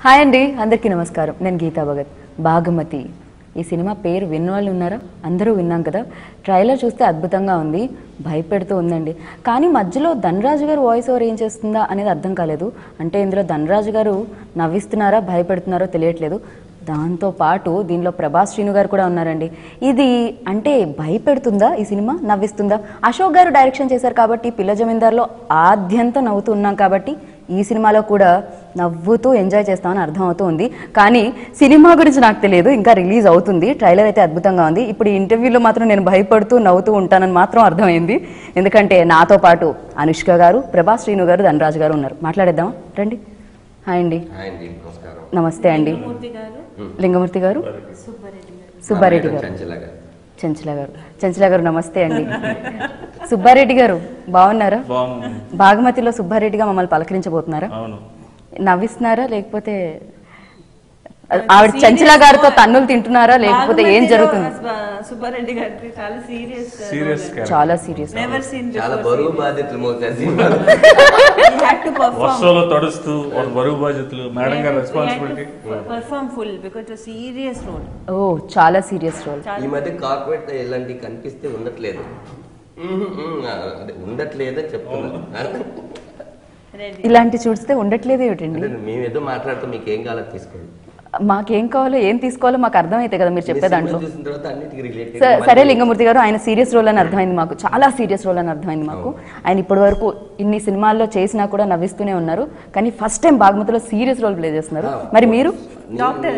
Hi అండి అందరికీ నమస్కారం నేను గీతా భగత్ బాగమతి ఈ సినిమా పేరు విన్న వాళ్ళు ఉన్నారా అందరూ విన్నాం కదా ట్రైలర్ చూస్తే అద్భుతంగా ఉంది భయపెడుతూ ఉందండి కానీ మధ్యలో ధనరాజు గారు వాయిస్ ఓవర్ ఏం చేస్తుందా అనేది అర్థం కాలేదు అంటే ఇందులో ధనరాజు గారు నవ్విస్తున్నారా భయపెడుతున్నారో తెలియట్లేదు దాంతో పాటు దీనిలో ప్రభాస్ శ్రీను గారు కూడా ఉన్నారండి ఇది అంటే భయపెడుతుందా ఈ సినిమా నవ్విస్తుందా అశోక్ గారు డైరెక్షన్ చేశారు కాబట్టి పిల్ల జమీందార్లో ఆద్యంతం నవ్వుతూ ఉన్నాం కాబట్టి ఈ సినిమాలో కూడా నవ్వుతూ ఎంజాయ్ చేస్తామని అర్థం అవుతూ ఉంది కానీ సినిమా గురించి నాకు తెలియదు ఇంకా రిలీజ్ అవుతుంది ట్రైలర్ అయితే అద్భుతంగా ఉంది ఇప్పుడు ఈ ఇంటర్వ్యూలో మాత్రం నేను భయపడుతూ నవ్వుతూ ఉంటానని మాత్రం అర్థమైంది ఎందుకంటే నాతో పాటు అనుష్క గారు ప్రభాస్ శ్రీను గారు ధనరాజు గారు ఉన్నారు మాట్లాడేద్దాం రండి హాయ్ అండి హాయ్ అండి నమస్కారం నమస్తే అండి లింగమూర్తి గారు సుబ్బారెడ్డి గారు చంచల గారు చెంచల గారు చెంచల గారు నమస్తే అండి సుబ్బారెడ్డి గారు బాగున్నారా బాగుంది బాగమతిలో సుబ్బారెడ్డిగా మమ్మల్ని పలకరించబోతున్నారా అవును నవ్విస్తున్నారా లేకపోతే ఆవిడ చెంచల గారితో తన్నులు తింటున్నారా లేకపోతే ఏం జరుగుతుంది సుబ్బారెడ్డి గారికి చాలా సీరియస్ సీరియస్ చాలా సీరియస్ నెవర్ సీన్ చాలా బరువు బాధ్యతలు మోసారు సినిమాలో హ్యాడ్ టు పర్ఫార్మ్ వర్షంలో తడుస్తూ వాళ్ళ బరువు బాధ్యతలు మేడం గారి responsibility perform full because serious role ఓ చాలా సీరియస్ రోల్ ఈ మధ్య కార్పొరేట్ ఇలాంటివి కనిపిస్తే ఉండట్లేదు ఉహు, ఉహు, అదే ఉండట్లేదని చెప్తున్నాను ఇలాంటి చూస్తే ఉండట్లేదు ఏమిటండి అంటే మేమేదో మాట్లాడుతూ మీకు ఏం కావాలో తీసుకోండి మాకేం కావాలో ఏం తీసుకోవాలో మాకు అర్థమైతే కదా మీరు చెప్పే మీ దాంట్లో సినిమా చూసిన తర్వాత అన్నిటికీ స- రిలేటెడ్ సరే లింగమూర్తి గారు ఆయన సీరియస్ రోల్ అని అర్థమైంది మాకు చాలా సీరియస్ రోల్ అని అర్థమైంది మాకు ఆయన ఇప్పటి వరకు ఇన్ని సినిమాల్లో చేసినా కూడా నవ్విస్తూనే ఉన్నారు కానీ ఫస్ట్ టైం బాగ్మతిలో సీరియస్ రోల్ ప్లే చేస్తున్నారు మరి మీరు డాక్టర్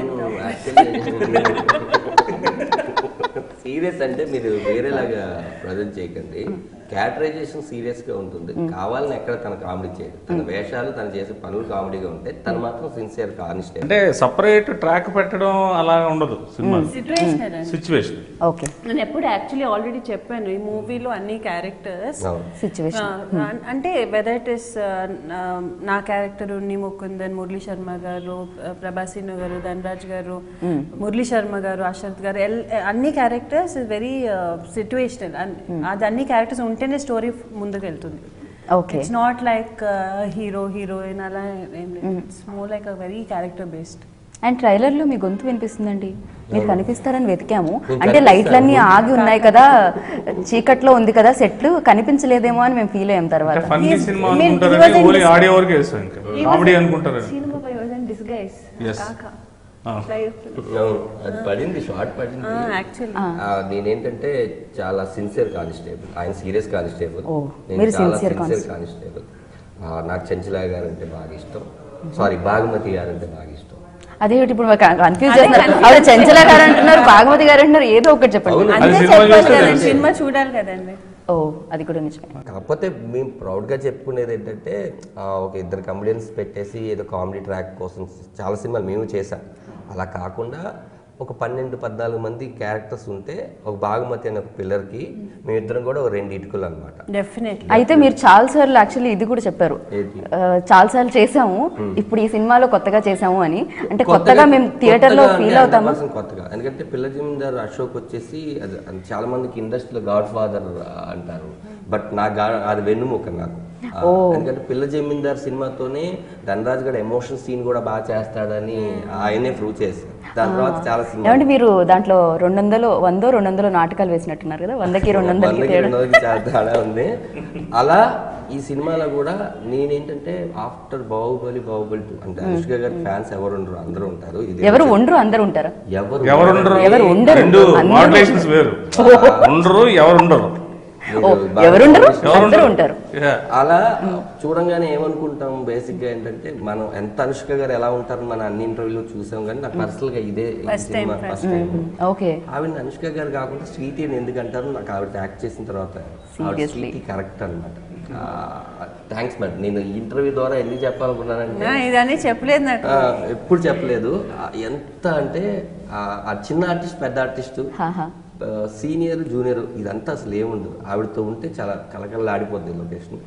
సీరియస్ అంటే మీరు వేరేలాగా ప్రజెంట్ చేయకండి క్యాటరైజేషన్ సీరియస్ గా ఉంటుంది కావాలని ఎక్కడ తన కామెడీ చేయదు తన వేషాలు తను చేసే పనులు కామెడీగా ఉంటాయి తను మాత్రం సిన్సియర్ కానిస్టే అంటే సపరేట్ ట్రాక్ పెట్టడం అలా ఉండదు సినిమా సిచ్యువేషనల్ సిచ్యువేషన్ ఓకే నేను ఎప్పుడు యాక్చువల్లీ ఆల్రెడీ చెప్పాను ఈ మూవీలో అన్ని క్యారెక్టర్స్ సిచ్యువేషన్ అంటే వెదర్ ఇట్ ఇస్ నా క్యారెక్టర్ ఉన్ని ముకుందన్ మురళీ శర్మ గారు ప్రభాసిన్ గారు ధనరాజ్ గారు మురళీ శర్మ గారు అశరత్ గారు ఎల్- అన్ని క్యారెక్టర్స్ వెరీ సిచ్యువేషనల్ అది అన్ని క్యారెక్టర్స్ ఉంటేనే స్టోరీ ముందుకు వెళ్తుంది okay it's not like hero heroine అలా ఏం లేదు it's more like a very character based and trailer లో మీ గొంతు వినిపిస్తుందండి మీరు కనిపిస్తారని వెతికాము నేను అంటే కనిపిస్తాను. లైట్లన్నీ ఆగి ఉన్నాయి కదా చీకట్లో ఉంది కదా సెట్లు కనిపించలేదేమో అని మేము ఫీల్ అయ్యాం తర్వాత అంటే ఫన్నీ సినిమా I mean, he అనుకుంటారని was in only this- audio వరకే వేస్తాం ఇంకా కామెడీ అనుకుంటారని సినిమా by was in disguise Yes. కాకా Ah. అది పడింది షార్ట్ పడింది యాక్చువల్లీ ఆ, నేనేంటంటే చాలా సిన్సియర్ కానిస్టేబుల్ ఆయన సీరియస్ కానిస్టేబుల్ ఓ, నేను మీరు చాలా sincere సిన్సియర్ కానిస్టేబుల్ ఆ, నాకు చెంచలా గారు అంటే బాగా ఇష్టం సారీ బాగుమతి గారు అంటే బాగా ఇష్టం అదే ఇప్పుడు కన్ఫ్యూజ్ చేస్తున్నారు ఆవిడ చెంచల గారు అంటున్నారు భాగవతి గారు అంటున్నారు ఏదో ఒకటి చెప్పండి అవును. అంతే సినిమా చెప్పాలి చూస్తే కదండి తెలుసు. సినిమా చూడాలి కదండి ఓ అది కూడా నిజమే కాకపోతే మేము ప్రౌడ్గా చెప్పుకునేది ఏంటంటే ఆ, ఒక ఇద్దరు కమెడియన్స్ పెట్టేసి ఏదో కామెడీ ట్రాక్ కోసం చాలా సినిమాలు మేము చేసాం అలా కాకుండా ఒక పన్నెండు పద్నాలుగు మంది క్యారెక్టర్స్ ఉంటే ఒక బాగుమతి అనే ఒక పిల్లర్కి మేమిద్దరం కూడా ఒక రెండు ఇటుకలు అనమాట డెఫినెట్లీ అయితే మీరు చాలా సార్లు యాక్చువల్లీ ఇది కూడా చెప్పారు ఏది? ఆ, చాలా సార్లు చేసాము ఇప్పుడు ఈ సినిమాలో కొత్తగా చేసాము అని అంటే కొత్తగా మేము థియేటర్ లో కొత్తగా ఫీల్ అంటే అవుతాము 100% కొత్తగా ఎందుకంటే పిల్ల జమీందార్ అశోక్ వచ్చేసి అది అది చాలా మందికి ఇండస్ట్రీలో గాడ్ ఫాదర్ అంటారు బట్ నా గా అది వెన్నుముక నాకు ఆ, ఎందుకంటే పిల్ల జమీందార్ సినిమాతోనే ధనరాజ్ గడ్ ఎమోషన్ సీన్ కూడా బాగా చేస్తాడని ఆయనే ప్రూవ్ చేశారు దాని తర్వాత చాలా సినిమా ఏమంటే మీరు దాంట్లో రెండు వందలు వందో రెండు వందలు నాటకాలు వేసినట్టున్నారు కదా వందకి రెండు వందలకి వందకి తేడా రెండు వందలకి చాలా తేడా ఉంది అలా ఈ సినిమాలో కూడా నేనేంటంటే ఆఫ్టర్ బాహుబలి బాహుబలి టూ అంటే అనుష్క గారి ఫ్యాన్స్ ఎవరు ఉండరు అందరూ ఉంటారు ఇది ఎవరు ఉండరు అందరు ఉంటారా ఎవరు ఎవరు ఉండరు ఎవరు ఉండరు? రెండు అందరూ మాడ్యులేషన్స్ వేరు ఉండరు ఎవరు ఉండరు ఓ మీరు బాగా ఎవరుండరు ఎవరు అందరూ ఉండరు ఉంటారు Yeah. అలా చూడంగానే ఏమనుకుంటాం బేసిక్ గా ఏంటంటే మనం ఎంత అనుష్క గారు ఎలా ఉంటారని మన అన్ని ఇంటర్వ్యూలో చూసాం కానీ నాకు పర్సనల్ గా ఇదే ఈ First time, సినిమా first ఫస్ట్ టైం ఓకే ఆవిడ అనుష్క గారు కాకుండా స్వీటీ అని ఎందుకు అంటారు నాకు ఆవిడ యాక్ట్ చేసిన తర్వాత ఆవిడ Seriously. స్వీటీ కరెక్ట్ అనమాట థ్యాంక్స్ మేడం నేను ఈ ఇంటర్వ్యూ ద్వారా ఎందుకు చెప్పాలనుకున్నానంటే ఇదన్నీ చెప్పలేదు నాకు ఆ, ఎప్పుడు చెప్పలేదు ఆ, ఎంత అంటే ఆ ఆ చిన్న ఆర్టిస్ట్ పెద్ద ఆర్టిస్ట్ హాహా. సీనియర్ జూనియర్ ఇదంతా అసలు ఏముండదు ఆవిడతో ఉంటే చాలా కలకలలాడిపోద్ది లొకేషన్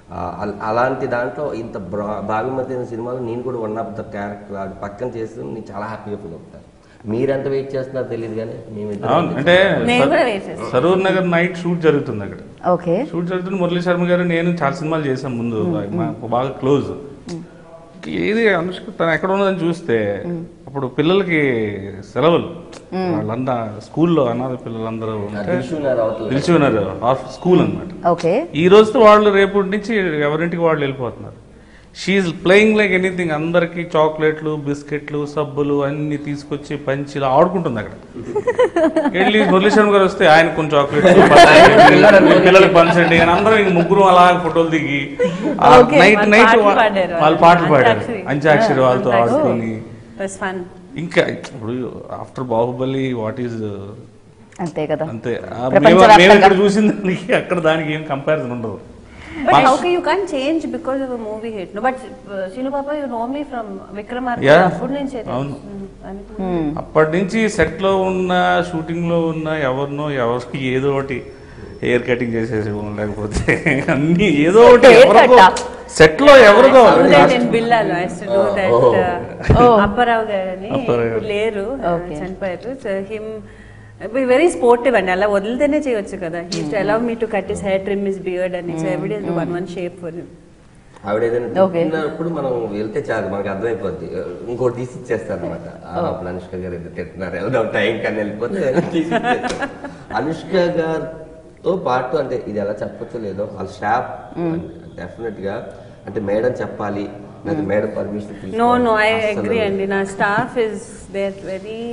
అలాంటి దాంట్లో ఇంత బ్రా- భాగమతి అనే సినిమాలో నేను కూడా వన్ ఆఫ్ ద క్యారెక్టర్ అది పక్కన చేసి నేను చాలా హ్యాపీగా ఫీల్ అవుతాను మీరెంత వెయిట్ చేస్తున్నారో తెలియదు కానీ మేమిద్దరం అవును అంటే నేను కూడా wait చేస్తాను. సరూర్ నగర్ నైట్ షూట్ జరుగుతుంది అక్కడ ఓకే షూట్ జరుగుతుంది మురళీ శర్మ గారు నేను చాలా సినిమాలు చేశాం ముందు మా- బాగా క్లోజ్ ఏది అనుష్క తను ఎక్కడ ఉన్నదని చూస్తే అప్పుడు పిల్లలకి సెలవులు వాళ్ళంతా స్కూల్లో అనాథ పిల్లలందరూ ఉంటే తెలుసున్నారు అవతల తెలిసి ఉన్నారు స్కూల్ అన్నమాట ఓకే ఈ రోజుతో వాళ్ళు రేపటి నుంచి ఎవరింటికి వాళ్ళు వెళ్ళిపోతున్నారు షీఈ్ ప్లేయింగ్ లైక్ ఎనీథింగ్ అందరికి చాక్లెట్లు బిస్కెట్లు సబ్బులు అన్ని తీసుకొచ్చి పంచి ఇలా ఆడుకుంటుంది అక్కడ వెళ్ళి మురళీశ్వరం గారు వస్తే ఆయన కొన్ని చాక్లెట్లు పిల్లలకి పంచండి అని అందరం ఇంక ముగ్గురు అలా ఫోటోలు దిగి Okay. నైట్ వాళ్ళు నైట్ పాటలు పాడారు. వాళ్ళు పాటలు పాడారు అంత్యాక్షరి. అంత్యాక్షరి వాళ్ళతో ఆడుకొని వాస్ ఫన్ ఇంకా ఇప్పుడు ఆఫ్టర్ బాహుబలి వాట్ ఈజ్ అంతే కదా అంతే ఆ మేము ప్రపంచవ్యాప్తంగా. మేము ఇక్కడ చూసిన దానికి అక్కడ దానికి ఏం కంపారిజన్ ఉండదు But how can you can't change because of a movie hit? No, but uh, Shinu Papa, you know me from Vikramarka. Yeah. అప్పుడు నుంచే తెలుసు. అవును. Mm, అని- అప్పటి నుంచి సెట్ లో ఉన్న షూటింగ్ లో ఉన్న ఎవరినో ఎవరికి ఏదో ఒకటి హెయిర్ కటింగ్ చేసేసి లేకపోతే అన్ని ఏదో ఒకటి Hair ఎవరికో cut సెట్ లో ఎవరికో I used to do that in బిల్లాలో I used to do that, uh, Oh. Apparao గారని అప్పారావు గారు. ఇప్పుడు లేరు Okay. చనిపోయారు సో హిమ్ వెరీ స్పోర్టివ్ అండి అలా వదిలితేనే చేయొచ్చు కదా he allow me to cut is hair trim is beard అని so every days one one shape for him ఆవిడ ఏదైనా Okay. తిట్టినప్పుడు మనం వెళ్తే చాలు మనకు అర్థమైపోద్ది ఇంకోటి తీసి ఇచ్చేస్తారు అనమాట అప్పుడు అనుష్క గారు ఎందుకు తింటున్నారు వెళ్దాం టైం కానీ వెళ్ళిపోతే తీసి ఇచ్చేస్తారు. అనుష్క గారితో పాటు అంటే ఇది ఎలా చెప్పొచ్చో లేదో వాళ్ళ స్టాఫ్ డెఫినెట్ గా అంటే మేడం చెప్పాలి లేదా madam permission no no I agree అండి నా స్టాఫ్ ఇస్ దేర్ వెరీ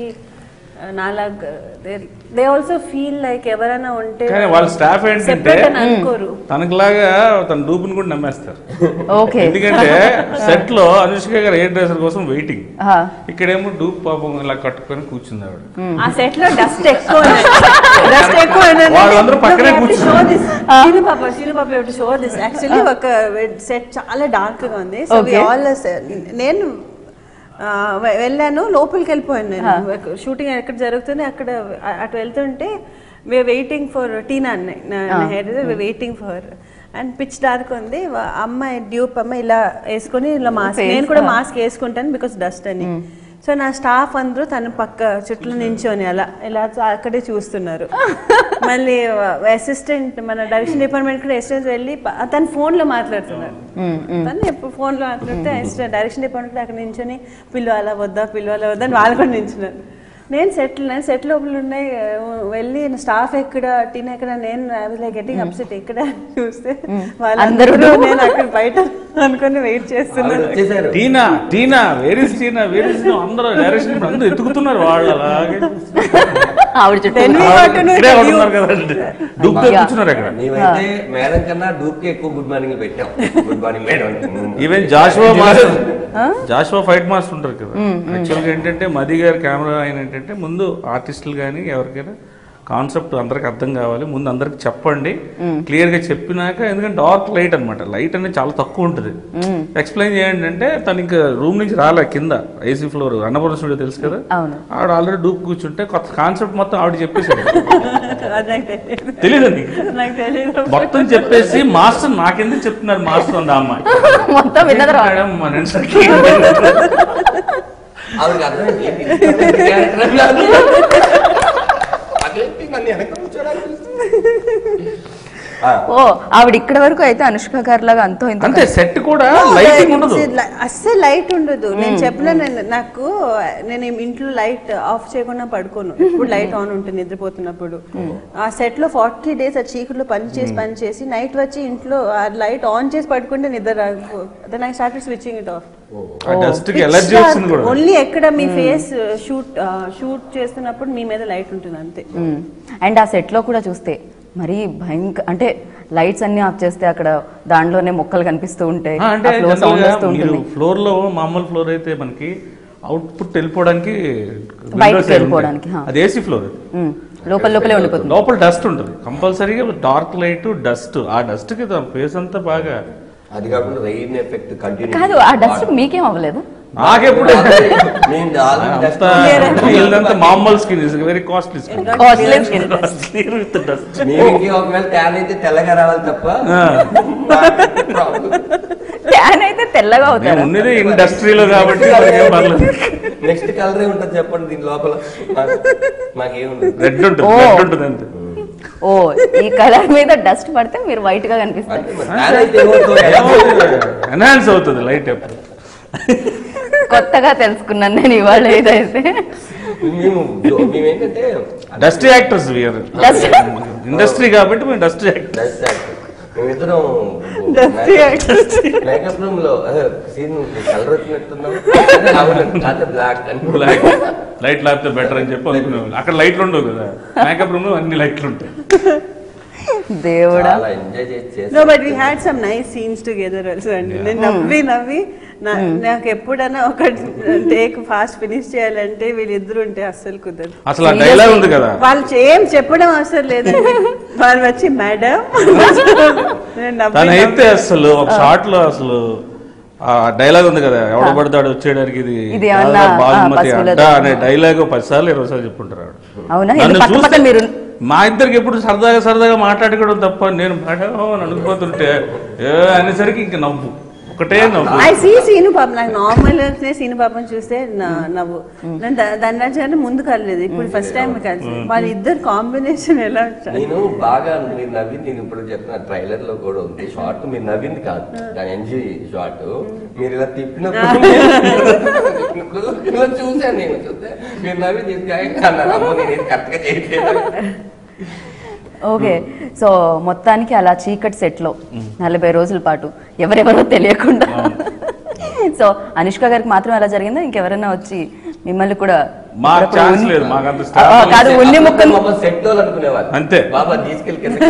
నాలాగ్ దే ఆల్సో ఫీల్ లైక్ ఎవరైనా ఉంటే కానీ వాళ్ళ స్టాఫ్ ఏంటంటే separate అని అనుకోరు తనకులాగా తన డూపుని కూడా నమ్మేస్తారు ఓకే ఎందుకంటే సెట్ లో అనుష్క గారు హెయిర్ డ్రెస్సర్ కోసం వెయిటింగ్ ఆ. ఇక్కడేమో డూప్ పాపం ఇలా కట్టుకొని కూర్చుంది ఆవిడ ఆ సెట్ లో డస్ట్ ఎక్కువ డస్ట్ ఎక్కువ వాళ్ళందరూ పక్కనే కూర్చున్నారు. శీలు పాప శీలు పాప షో దిస్ యాక్చువల్లీ ఒక సెట్ చాలా డార్క్ గా ఉంది సో Okay. ఆల్ నేను ఆ, వె- వెళ్ళాను లోపలికి వెళ్ళిపోయాను నేను షూటింగ్ ఎక్కడ జరుగుతుంది అక్కడ అ- అటు వెళ్తుంటే we waiting for Tina hair waiting for and pitch dark ఉంది వా- అమ్మాయి డ్యూప్ అమ్మాయి ఇలా వేసుకొని ఇలా మాస్క్ Face, నేను కూడా ah. మాస్క్ వేసుకుంటాను బికాస్ డస్ట్ అని సో నా స్టాఫ్ అందరూ తన పక్క చుట్టూ నించొని అలా ఇలా చ- అక్కడే చూస్తున్నారు మళ్ళీ అసిస్టెంట్ మన డైరెక్షన్ డిపార్ట్మెంట్ కూడా అసిస్టెంట్ వెళ్ళి ప- తన ఫోన్ లో మాట్లాడుతున్నారు తను ఎప్పుడు ఫోన్ లో మాట్లాడితే అసిస్టెంట్ డైరెక్షన్ డిపార్ట్మెంట్ కూడా అక్కడ నించొని పిలవాలా వద్దా పిలవాలా వద్దా అని వాళ్ళు కూడా నించున్నారు నేను సెటిల్ నేను సెట్ లోపల ఉన్నాయి వెళ్ళి స్టాఫ్ ఎక్కడ టీన్ ఎక్కడ నేను లైక్ గెటింగ్ అప్సెట్ ఎక్కడ అని చూస్తే వాళ్ళందరూ నేను అక్కడ బయట అనుకుని వెయిట్ చేస్తున్నాను వచ్చేసారు Tina Tina where is Tina where is అందరూ డైరెక్షన్ ఇప్పుడు అందరూ ఎత్తుకుతున్నారు వాళ్ళు అలాగే ఆవిడ చుట్టూ Then we got to know ఇక్కడే that ఉన్నారు you- కదా డూప్ తో కూర్చున్నారు అక్కడ మేమైతే మేడం కన్నా డూప్ కి ఎక్కువ గుడ్ మార్నింగ్ పెట్టాం good morning madam even Joshua master Joshua fight master ఉంటారు కదా యాక్చువల్గా ఏంటంటే మది గారి కెమెరా ఆయన ఏంటంటే ముందు ఆర్టిస్టులు కానీ ఎవరికైనా కాన్సెప్ట్ అందరికి అర్థం కావాలి ముందు అందరికి చెప్పండి క్లియర్ గా చెప్పినాక ఎందుకంటే డార్క్ లైట్ అన్నమాట లైట్ అనేది చాలా తక్కువ ఉంటుంది ఎక్స్ప్లెయిన్ చేయండి అంటే తను ఇంకా రూమ్ నుంచి రాలే కింద ఏసీ ఫ్లోర్ అన్నపూర్ణ స్టూడియో తెలుసు కదా అవును ఆవిడ ఆల్రెడీ డూప్ కూర్చుంటే కొత్త కాన్సెప్ట్ మొత్తం ఆవిడ చెప్పేసాడు అది నాకు తెలియదు తెలియదు నీకు నాకు తెలియదు మొత్తం చెప్పేసి మాస్టర్ నాకెందుకు చెప్తున్నారు మాస్టర్ అంది ఆ అమ్మాయి మొత్తం విన్న తర్వాత మేడం, మా నిమిషానికి ఆవిడకి అర్థమైంది ఏంటి ఇది character అని కాదు. అదేంటి నన్ను వెనక కూర్చోడానికి పిలుస్తుంది? ఆ, ఓ ఆవిడ ఇక్కడ వరకు అయితే అనుష్క గారి లాగా అంతో ఇంత అంతే సెట్ కూడా లైటింగ్ ఉండదు అస్సలు లైట్ ఉండదు నేను చెప్పిన నాకు నేను ఇంట్లో లైట్ ఆఫ్ చేయకుండా పడుకోను ఇప్పుడు లైట్ ఆన్ ఉంటుంది నిద్రపోతున్నప్పుడు ఆ సెట్ లో ఫార్టీ డేస్ ఆ చీకట్లో పని చేసి పని చేసి నైట్ వచ్చి ఇంట్లో ఆ లైట్ ఆన్ చేసి పడుకుంటే నిద్ర రాదు then I start switching it off ఆ డస్ట్ కి ఎలర్జీ వచ్చింది కూడా ఓన్లీ ఎక్కడ మీ ఫేస్ షూట్ షూట్ చేస్తున్నప్పుడు మీ మీద లైట్ ఉంటుంది అంతే అండ్ ఆ సెట్ లో కూడా చూస్తే మరీ భయంకర అంటే లైట్స్ అన్ని ఆఫ్ చేస్తే అక్కడ దాంట్లోనే మొక్కలు కనిపిస్తూ ఉంటాయి ఆ, అంటే ఫ్లో సౌండ్ జనరల్గా వస్తూ మీరు ఉంటుంది ఫ్లోర్ లో మామూలు ఫ్లోర్ అయితే మనకి అవుట్పుట్ వెళ్ళిపోవడానికి బయటికి windows ఏ వెళ్ళిపోవడానికి, ఉంటాయి. హా. అది ఏసీ ఫ్లోర్ ఉమ్, లోపల లోపలే ఉండిపోతుంది లోపల డస్ట్ ఉంటుంది కంపల్సరీగా డార్క్ లైట్ డస్ట్ ఆ డస్ట్ కి ఫేస్ అంతా బాగా అది కాకుండా రెయిన్ ఎఫెక్ట్ కంటిన్యూ కాదు ఆ డస్ట్ మీకేం అవ్వలేదు నాకెప్పుడు నేను ఆల్రెడీ డస్ట్ అంతా వీళ్ళంతా మామూలు skin is very costly skin Costly skin. With dust మీరు ఇంకే ఒకవేళ ట్యాన్ అయితే తెల్లగా రావాలి తప్ప ట్యాన్ అయితే తెల్లగా మేము అవుతారు ఉన్నది ఇండస్ట్రీలో కాబట్టి మనకేం పర్లేదు నెక్స్ట్ కలరే ఉంటుంది చెప్పండి దీని లోపల మాకు- మాకేముంది రెడ్ ఉంటుంది ఓ. రెడ్ ఉంటుంది అంతే ఓ ఈ కలర్ మీద డస్ట్ పడితే మీరు వైట్ గా కనిపిస్తారు అంటే మరి tan అయితే ఏమవుతుంది? ఎన్హాన్స్ అవుతుంది లైట్ ఎప్పుడు కొత్తగా తెలుసుకున్నాను నేను ఇవాళ ఏదైతే మేము జో- మేమేంటంటే dusty actors we are Dusty- industry కాబట్టి మేము డస్టీ యాక్టర్ డస్ట్ యాక్టర్. మేమిద్దరం Dusty actors. మేకప్ రూమ్ లో సీన్ కలర్ వచ్చినట్టున్నాం అవును బ్లాక్ అని బ్లాక్ లైట్ లేకపోతే బెటర్ అని చెప్పి అనుకునేవాళ్ళు అక్కడ లైట్లు ఉండవు కదా మేకప్ రూమ్ లో అన్ని లైట్లు ఉంటాయి దేవుడా చాలా ఎంజాయ్ చేసి no but we had some nice scenes together also అండి నేను నవ్వి నవ్వి నా- నాకు ఎప్పుడైనా ఒక టేక్ ఫాస్ట్ ఫినిష్ చేయాలంటే వీళ్ళిద్దరు ఉంటే అస్సలు కుదరదు అసలు ఆ డైలాగ్ ఉంది కదా వాళ్ళు ఏం చెప్పడం అవసరం లేదు వాళ్ళు వచ్చి మేడం నేను నవ్వి తనైతే నవ్వి- అసలు ఒక షార్ట్ లో అసలు ఆ డైలాగ్ ఉంది కదా ఎవడ పడతాడు వచ్చేయడానికి ఇది ఇది ఏమన్నా, కాదా బాగుమతి ఆ, పశువులది. అడ్డా అనే డైలాగ్ పది సార్లు ఇరవై సార్లు చెప్పుంటారు ఆవిడ. అవునా నన్ను ఇది పక్క పక్క చూస్తే మీరు మా ఇద్దరికి ఎప్పుడు సరదాగా సరదాగా మాట్లాడుకోవడం తప్ప నేను మేడం అని అనుకుపోతుంటే ఏ అనేసరికి ఇంక నవ్వు ఒకటే నవ్వు ఐ సీ సీను పాపం నాకు నార్మల్ సీను పాపం చూస్తే నా- నవ్వు నేను ధనరాజ్ గారిని ముందు కలలేదు ఇప్పుడు ఫస్ట్ టైం కలిసి వాళ్ళ ఇద్దరు కాంబినేషన్ ఎలా వచ్చారు నేను బాగా మీరు నవ్వింది నేను ఇప్పుడు చెప్పిన ట్రైలర్ లో కూడా ఉంది షార్ట్ మీరు నవ్వింది కాదు దాని ఎంజాయ్ షార్ట్ మీరు ఇలా తిప్పినప్పుడు తిప్పినప్పుడు ఇలా చూసాను నేను చూస్తే మీరు నవ్వింది ఇది కాదు అన్నారు అమ్మో నేను ఇది కరెక్ట్ గా చేయట్లేదు ఓకే సో మొత్తానికి అలా చీకటి సెట్ లో నలభై రోజుల పాటు ఎవరెవరో తెలియకుండా సో అనుష్క గారికి మాత్రం అలా జరిగిందా ఇంకెవరైనా వచ్చి మిమ్మల్ని కూడా మాకు అప్పుడప్పుడు ఛాన్స్ ఉన్ని- లేదు మాకు అంత ఆ, స్టాఫ్ ఆ, కాదు ఉన్ని ముక్కలు సెట్ వాళ్ళు అనుకునేవాళ్ళు అంతే. బాబా తీసుకెళ్ళి కింద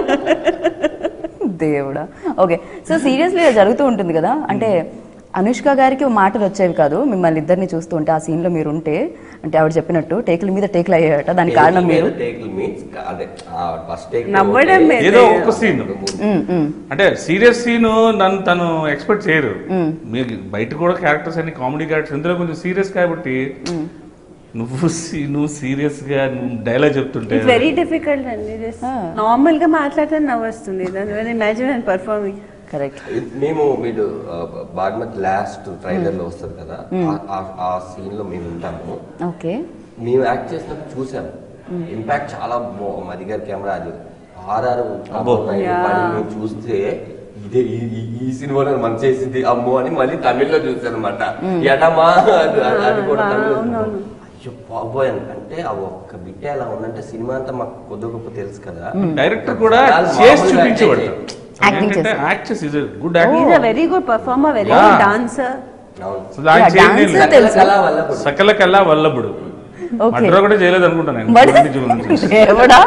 దేవుడా ఓకే సో సీరియస్లీ జరుగుతూ ఉంటుంది కదా అంటే అనుష్క గారికి మాటలు వచ్చేవి కాదు మిమ్మల్ని ఇద్దరిని చూస్తూ ఉంటే ఆ సీన్ లో మీరు ఉంటే అంటే ఆవిడ చెప్పినట్టు టేకుల మీద టేకులు అయ్యాయట దానికి కారణం మీరు టేకుల్ మీన్స్ అదే ఫస్ట్ టేక్ నవ్వడం మీద. ఏదో ఒక సీన్ ఉమ్, ఉమ్, అంటే సీరియస్ సీన్ నన్ను తను ఎక్స్పెక్ట్ చేయరు మీకు బయట కూడా క్యారెక్టర్స్ అన్ని కామెడీ క్యారెక్టర్స్ ఇందులో కొంచెం సీరియస్ కాబట్టి నువ్వు సీ- నువ్వు సీరియస్ గా నువ్వు డైలాగ్ చెప్తుంటే ఇట్స్ వెరీ డిఫికల్ట్ అండి నార్మల్ గా మాట్లాడితే నవ్వు వస్తుంది ఇమాజిన్ అండ్ పర్ఫార్మింగ్ కరెక్ట్ మేము మీరు ఆ, బాగ్మతి లాస్ట్ ట్రైలర్ లో వస్తుంది కదా ఆ- ఆ- ఆ సీన్ లో మేము ఉంటాము ఓకే మేము యాక్ట్ చేసినప్పుడు చూసాము ఇంపాక్ట్ చాలా బా- మది గారి కెమెరా అది ఆర్ఆర్ అబ్బో. Yeah. చూస్తే ఇదే ఈ- ఈ- ఈ సినిమాలో మనం చేసింది అమ్మో అని మళ్ళీ తమిళ్లో చూసాను అనమాట ఎడమా అది అది కూడా తమిళ్లో అవునవును. అయ్యో బాబోయ్ అని అంటే ఆ ఒక్క బిడ్డ ఎలా ఉందంటే సినిమా అంతా మాకు కొద్ది గొప్ప తెలుసు కదా డైరెక్టర్ కూడా చాలా చేసి మామూలుగా చూపించేవాడు Acting ఏంటంటే చేశారు. యాక్ట్ చేసి good is actor a very good performer very Yeah. Good dancer అవును. ఆయన Yeah, చేయలేదు. dance సకల తెలుసు. కళా వల్లభుడు. సకల కల్లా వల్లభుడు Okay. మడ్ర కూడా చేయలేదు అనుకుంటాను ఆయన. మరి చూడండి, చూడండి. దేవుడా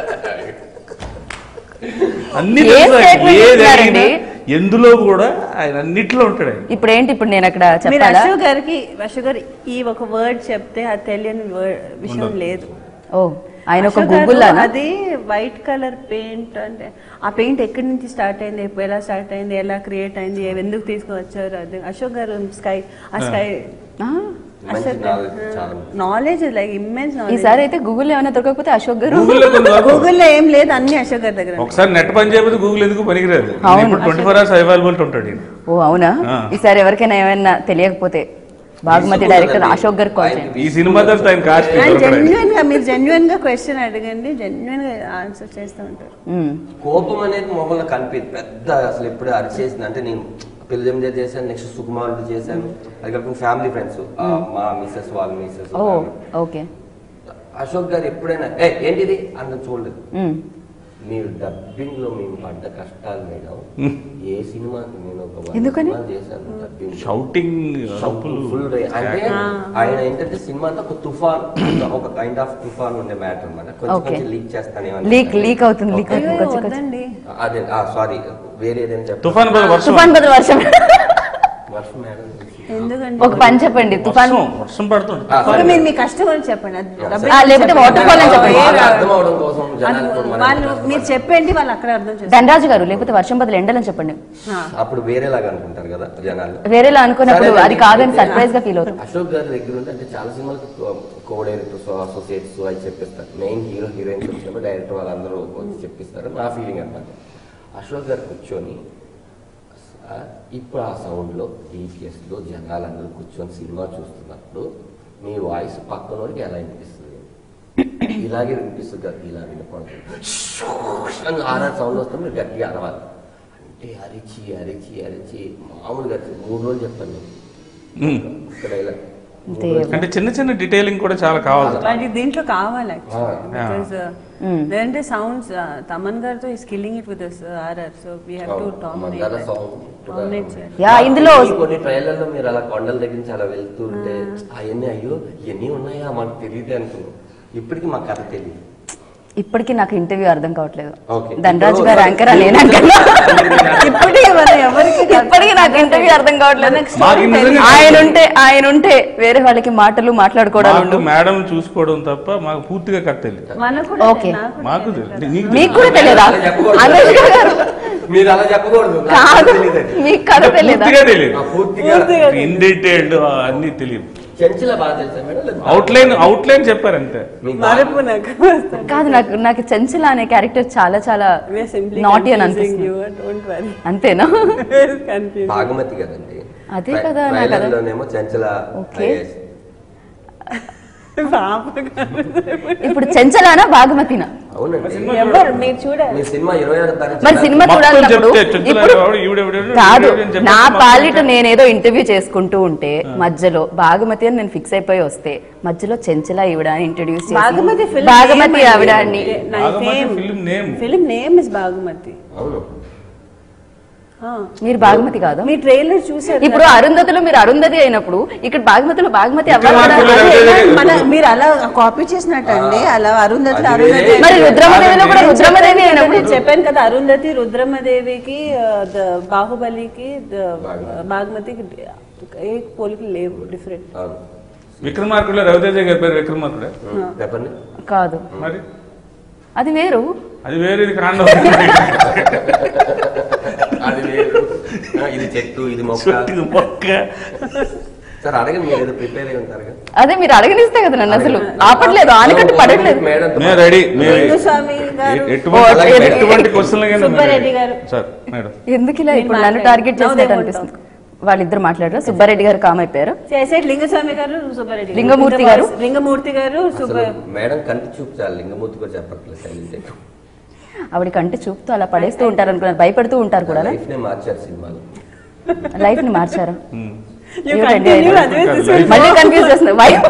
అన్ని ఏ తెలుసు ఆయనకి. statement ఏది ఇస్తున్నారండి? అడిగినా ఎందులో కూడా ఆయన అన్నిట్లో ఉంటాడు ఆయన ఇప్పుడు ఏంటి ఇప్పుడు నేను అక్కడ మీరు చెప్పాలా అశోక్ గారికి అశోక్ గారు ఈ ఒక వర్డ్ చెప్తే అది తెలియని word- విషయం లేదు ఓ ఆయన ఒక అశోక్ గారు గూగుల్ లానా అది వైట్ కలర్ పెయింట్ అంటే ఆ పెయింట్ ఎక్కడి నుంచి స్టార్ట్ అయింది ఎప్పుడు ఎలా స్టార్ట్ అయింది ఎలా క్రియేట్ అయింది ఎందుకు తీసుకువచ్చారు అది అశోక్ గారు స్కై ఆ స్కై ఆ, మంచి knowledge చాలా నాలెడ్జ్ లైక్ ఇమ్మెన్స్ నాలెడ్జ్ ఈసారి అయితే గూగుల్ ఏమైనా దొరకకపోతే అశోక్ గారు గూగుల్లో కొన్ని వరకు గూగుల్లో ఏం లేదు అన్ని అశోక్ గారి దగ్గర ఉన్నాయి. ఒకసారి నెట్ పని చేయకపోతే గూగుల్ ఎందుకు పనికిరాదు అవును. ఇప్పుడు ట్వంటీ ఫోర్ అవర్స్ అవైలబుల్ ఉంటాడు ఈయన. ఓ అవునా ఆ. ఈసారి ఎవరికైనా ఏమైనా తెలియకపోతే బాగుమతి డైరెక్టర్ అశోక్ గారు కాల్ చేయండి ఈ సినిమా తర్వాత ఆయన కాస్ట్ ఆయన జెన్యున్ గా మీరు జెన్యున్ గా క్వశ్చన్ అడగండి జెన్యున్ గా ఆన్సర్ చేస్తూ ఉంటారు ఉమ్, కోపం అనేది మొహంలో కనిపించదు పెద్ద అసలు ఎప్పుడు అరిచేసింది అంటే నేను పెళ్లి జమిదే చేశాను నెక్స్ట్ సుకుమారుడు చేశాను అది కాకుండా ఫ్యామిలీ ఫ్రెండ్స్ మా మిస్సెస్ వాళ్ళ మిస్సెస్ ఓ ఓకే అశోక్ గారు ఎప్పుడైనా ఏ ఏంటిది అన్న చూడలేదు ఉమ్, మీరు డబ్బింగ్ లో మేము పడ్డ కష్టాలు మేడం ఏ సినిమాకి నేను ఒక వంద ఎందుకని? సినిమాలు చేశాను డబ్బింగ్ షౌటింగ్ అరుపులు ఫుల్ అంటే ఆయన ఏంటంటే సినిమా అంతా ఒక తుఫాన్ ఒక కైండ్ ఆఫ్ తుఫాన్ ఉండే మ్యాటర్ అనమాట కొంచెం Okay. కొంచెం లీక్ చేస్తానే లీక్ లీక్ అవుతుంది లీక్ అయ్యో, అవుతుంది కొంచెం కొంచెం వద్దండి అదే సారీ వేరే ఏదైనా చెప్తా తుఫాన్ బదులు వర్షం తుఫాన్ బదులు వర్షం వర్షం మేడం ఎందుకండి ఒక పని చెప్పండి తుఫాన్ వర్షం వర్షం పడుతుంది ఆ, ఇప్పుడు మీరు మీ కష్టం గురించి చెప్పండి అది డబ్బులు ఆ, లేకపోతే water fall అని చెప్పండి. వాళ్ళకి అర్థం అవడం కోసం అది జనాలకు మనం వాళ్ళు మీరు చెప్పండి వాళ్ళు అక్కడ అర్థం చేస్తారు ధనరాజు గారు లేకపోతే వర్షం బదులు ఎండలని చెప్పండి అప్పుడు వేరేలాగా అనుకుంటారు కదా జనాలు వేరేలా అనుకున్నప్పుడు సరే, అది కాదని అయితే సర్ప్రైజ్ గా ఫీల్ అవుతుంది అశోక్ గారి దగ్గర ఉంటే అంటే చాలా సినిమాలకు కో డైరెక్టర్స్ అసోసియేట్స్ అవి చెప్పిస్తారు మెయిన్ హీరో హీరోయిన్స్ వచ్చినప్పుడు డైరెక్టర్ వాళ్ళందరూ వచ్చి చెప్పిస్తారు నా ఫీలింగ్ అనమాట అశోక్ గారు కూర్చొని ఆ, ఇప్పుడు ఆ సౌండ్లో లో జనాలందరూ కూర్చొని సినిమా చూస్తున్నప్పుడు మీ వాయిస్ పక్కన వాడికి ఎలా వినిపిస్తుంది ఇలాగే వినిపిస్తుంది కదా ఇలా వినకూడదు ఆర్ఆర్ సౌండ్ వస్తే మీరు గట్టిగా అరవాలి అంటే అరిచి అరిచి అరిచి మామూలుగా అరిచి మూడు రోజులు చెప్పాను నేను ఉమ్. ఇక్కడ ఇలా దేవ్. అంటే చిన్న చిన్న డీటెయిలింగ్ కూడా చాలా కావాలి వాటి దీంట్లో కావాలి Ah. బికాస్ లేదంటే సౌండ్స్ తమన్ గారితో is killing it with RR so we have to మందార డామినేట్ song కూడా- డామినేట్ సార్ యా ఇందులో కొన్ని- కొన్ని ట్రైలర్లో మీరు అలా కొండల దగ్గర నుంచి అలా వెళ్తూ ఉంటే అవన్నీ అయ్యో ఇవన్నీ ఉన్నాయా మాకు తెలియదు అనుకున్నాం ఇప్పటికి మాకు కథ తెలియదు ఇప్పటికీ నాకు ఇంటర్వ్యూ అర్థం కావట్లేదు Okay. ధనరాజు గారు యాంకర్ నేను యాంకర్ ఇప్పటికీ మనం ఎవరికి ఇప్పటికీ నాకు ఇంటర్వ్యూ అర్థం కావట్లేదు మాకు నిజంగా ఆయన ఉంటే ఆయన ఉంటే వేరే వాళ్ళకి మాటలు మాట్లాడుకోవడం మాకు మేడం చూసుకోవడం తప్ప మాకు పూర్తిగా కథ తెలియదు మనకు కూడా Okay. నాకు కూడా మాకు తెలియదు నీకు మీకు కూడా తెలియదా అలా చెప్పకూడదు. అనుష్క గారు మీరు అలా చెప్పకూడదు నాకు కాదు తెలియదు అది. మీకు కథ తెలియదా పూర్తిగా తెలియదు ఆ, పూర్తిగా ఇన్ డీటెయిల్డ్ అన్ని తెలియదు చెంచుల బాగా తెలుసా మేడం లేదా అవుట్లైన్ అవుట్లైన్ చెప్పారు అంతే మీకు బాగా- మరపు నాకు వస్తుంది. కాదు నాకు నాకు చెంచల అనే క్యారెక్టర్ చాలా చాలా We are simply నాటి అని confusing అనిపిస్తుంది you, don't worry. అంతేనా Very confusing. భాగమతి కదండి అదే కదా, నాకు అదే. ట్రైలర్లోనేమో చెంచుల Okay. IAS. పాప కాదు. ఇప్పుడు చెంచలానా బాగుమతినా అవునండి ఎవరు మీరు చూడాలి మీ సినిమా ఇరవై ఆరు తారీఖు మరి సినిమా మొత్తం చూడాలన్నప్పుడు చెప్తే చెంచుల ఇప్పుడు ఎవడు, ఈవిడెవడు, కాదు ఈవిడెవడు అని చెప్పేసి నా మొత్తం పాలిట చెప్తే- నేనేదో ఇంటర్వ్యూ చేసుకుంటూ ఉంటే మధ్యలో బాగుమతి అని నేను ఫిక్స్ అయిపోయి వస్తే మధ్యలో చెంచల ఈవిడ అని ఇంట్రడ్యూస్ బాగుమతి చేసి film బాగుమతి name ఆవిడ అండి. అని నా బాగుమతి fame. film name. Film name is బాగుమతి అవును ఆ. మీరు బాగుమతి కాదు మీ ట్రైలర్ చూసారు ఇప్పుడు అరుంధతిలో మీరు అరుంధతి అయినప్పుడు ఇక్కడ బాగుమతిలో బాగుమతి అవ్వాలి కదా? విక్రమార్కుడు అదే అదే- కదా? మన మీరు అలా కాపీ చేసినట్టు అండి అలా అరుంధతి అది అరుంధతి వేరే. మరి రుద్రమదేవిలో కూడా రుద్రమదేవి అయినప్పుడు నేను చెప్పాను కదా అరుంధతి రుద్రమదేవికి ఆ, ద- బాహుబలికి ద- బాగుమతికి ఏ పోలికి లేవు డిఫరెంట్ అవును విక్రమార్కుడు రవితేజ గారి పేరు విక్రమార్కుడే చెప్పండి కాదు మరి అది వేరు అది వేరే ఇది కాండం అది వేరు ఆ, ఇది చెట్టు ఇది మొక్క ఇది మొక్క సార్ అడగండి మీరు ఏదో ప్రిపేర్ అయి ఉంటారు కదా అదే మీరు అడగనిస్తే కదా నన్ను అసలు ఆపట్లేదు ఆనకట్టు పడట్లేదు మేడం మేము రెడీ మేము లింగుస్వామి గారు ఎటువంటి ఓ, ఎది- ఎటువంటి క్వశ్చన్ సుబ్బారెడ్డి గారు. సార్ మేడం ఎందుకు ఇలా ఇప్పుడు నేను నన్ను టార్గెట్ మాట్లాడు. చేసినట్టు No, they అనిపిస్తుంది వాళ్ళిద్దరు మాట్లాడారు సుబ్బారెడ్డి గారు కామ్ అయిపోయారు చేసేటి లింగస్వామి గారు సుబ్బారెడ్డి గారు. లింగమూర్తి గారు? లింగమూర్తి గారు అసలు సుబ్బ మేడం కంటి చూపు చాలు లింగమూర్తి కూడా చెప్పట్లేదు సైలెంట్ ఆవిడ కంటి చూపుతూ అలా పడేస్తూ ఉంటారు అనుకున్నారు భయపెడుతూ ఉంటారు కూడా లైఫ్ నే మార్చారు సినిమాలో లైఫ్ ని మార్చారా You ఏమిటండి continue, ఆయన? అదే this Life- is- మళ్ళీ కన్ఫ్యూజ్ చేస్తుంది వైఫ్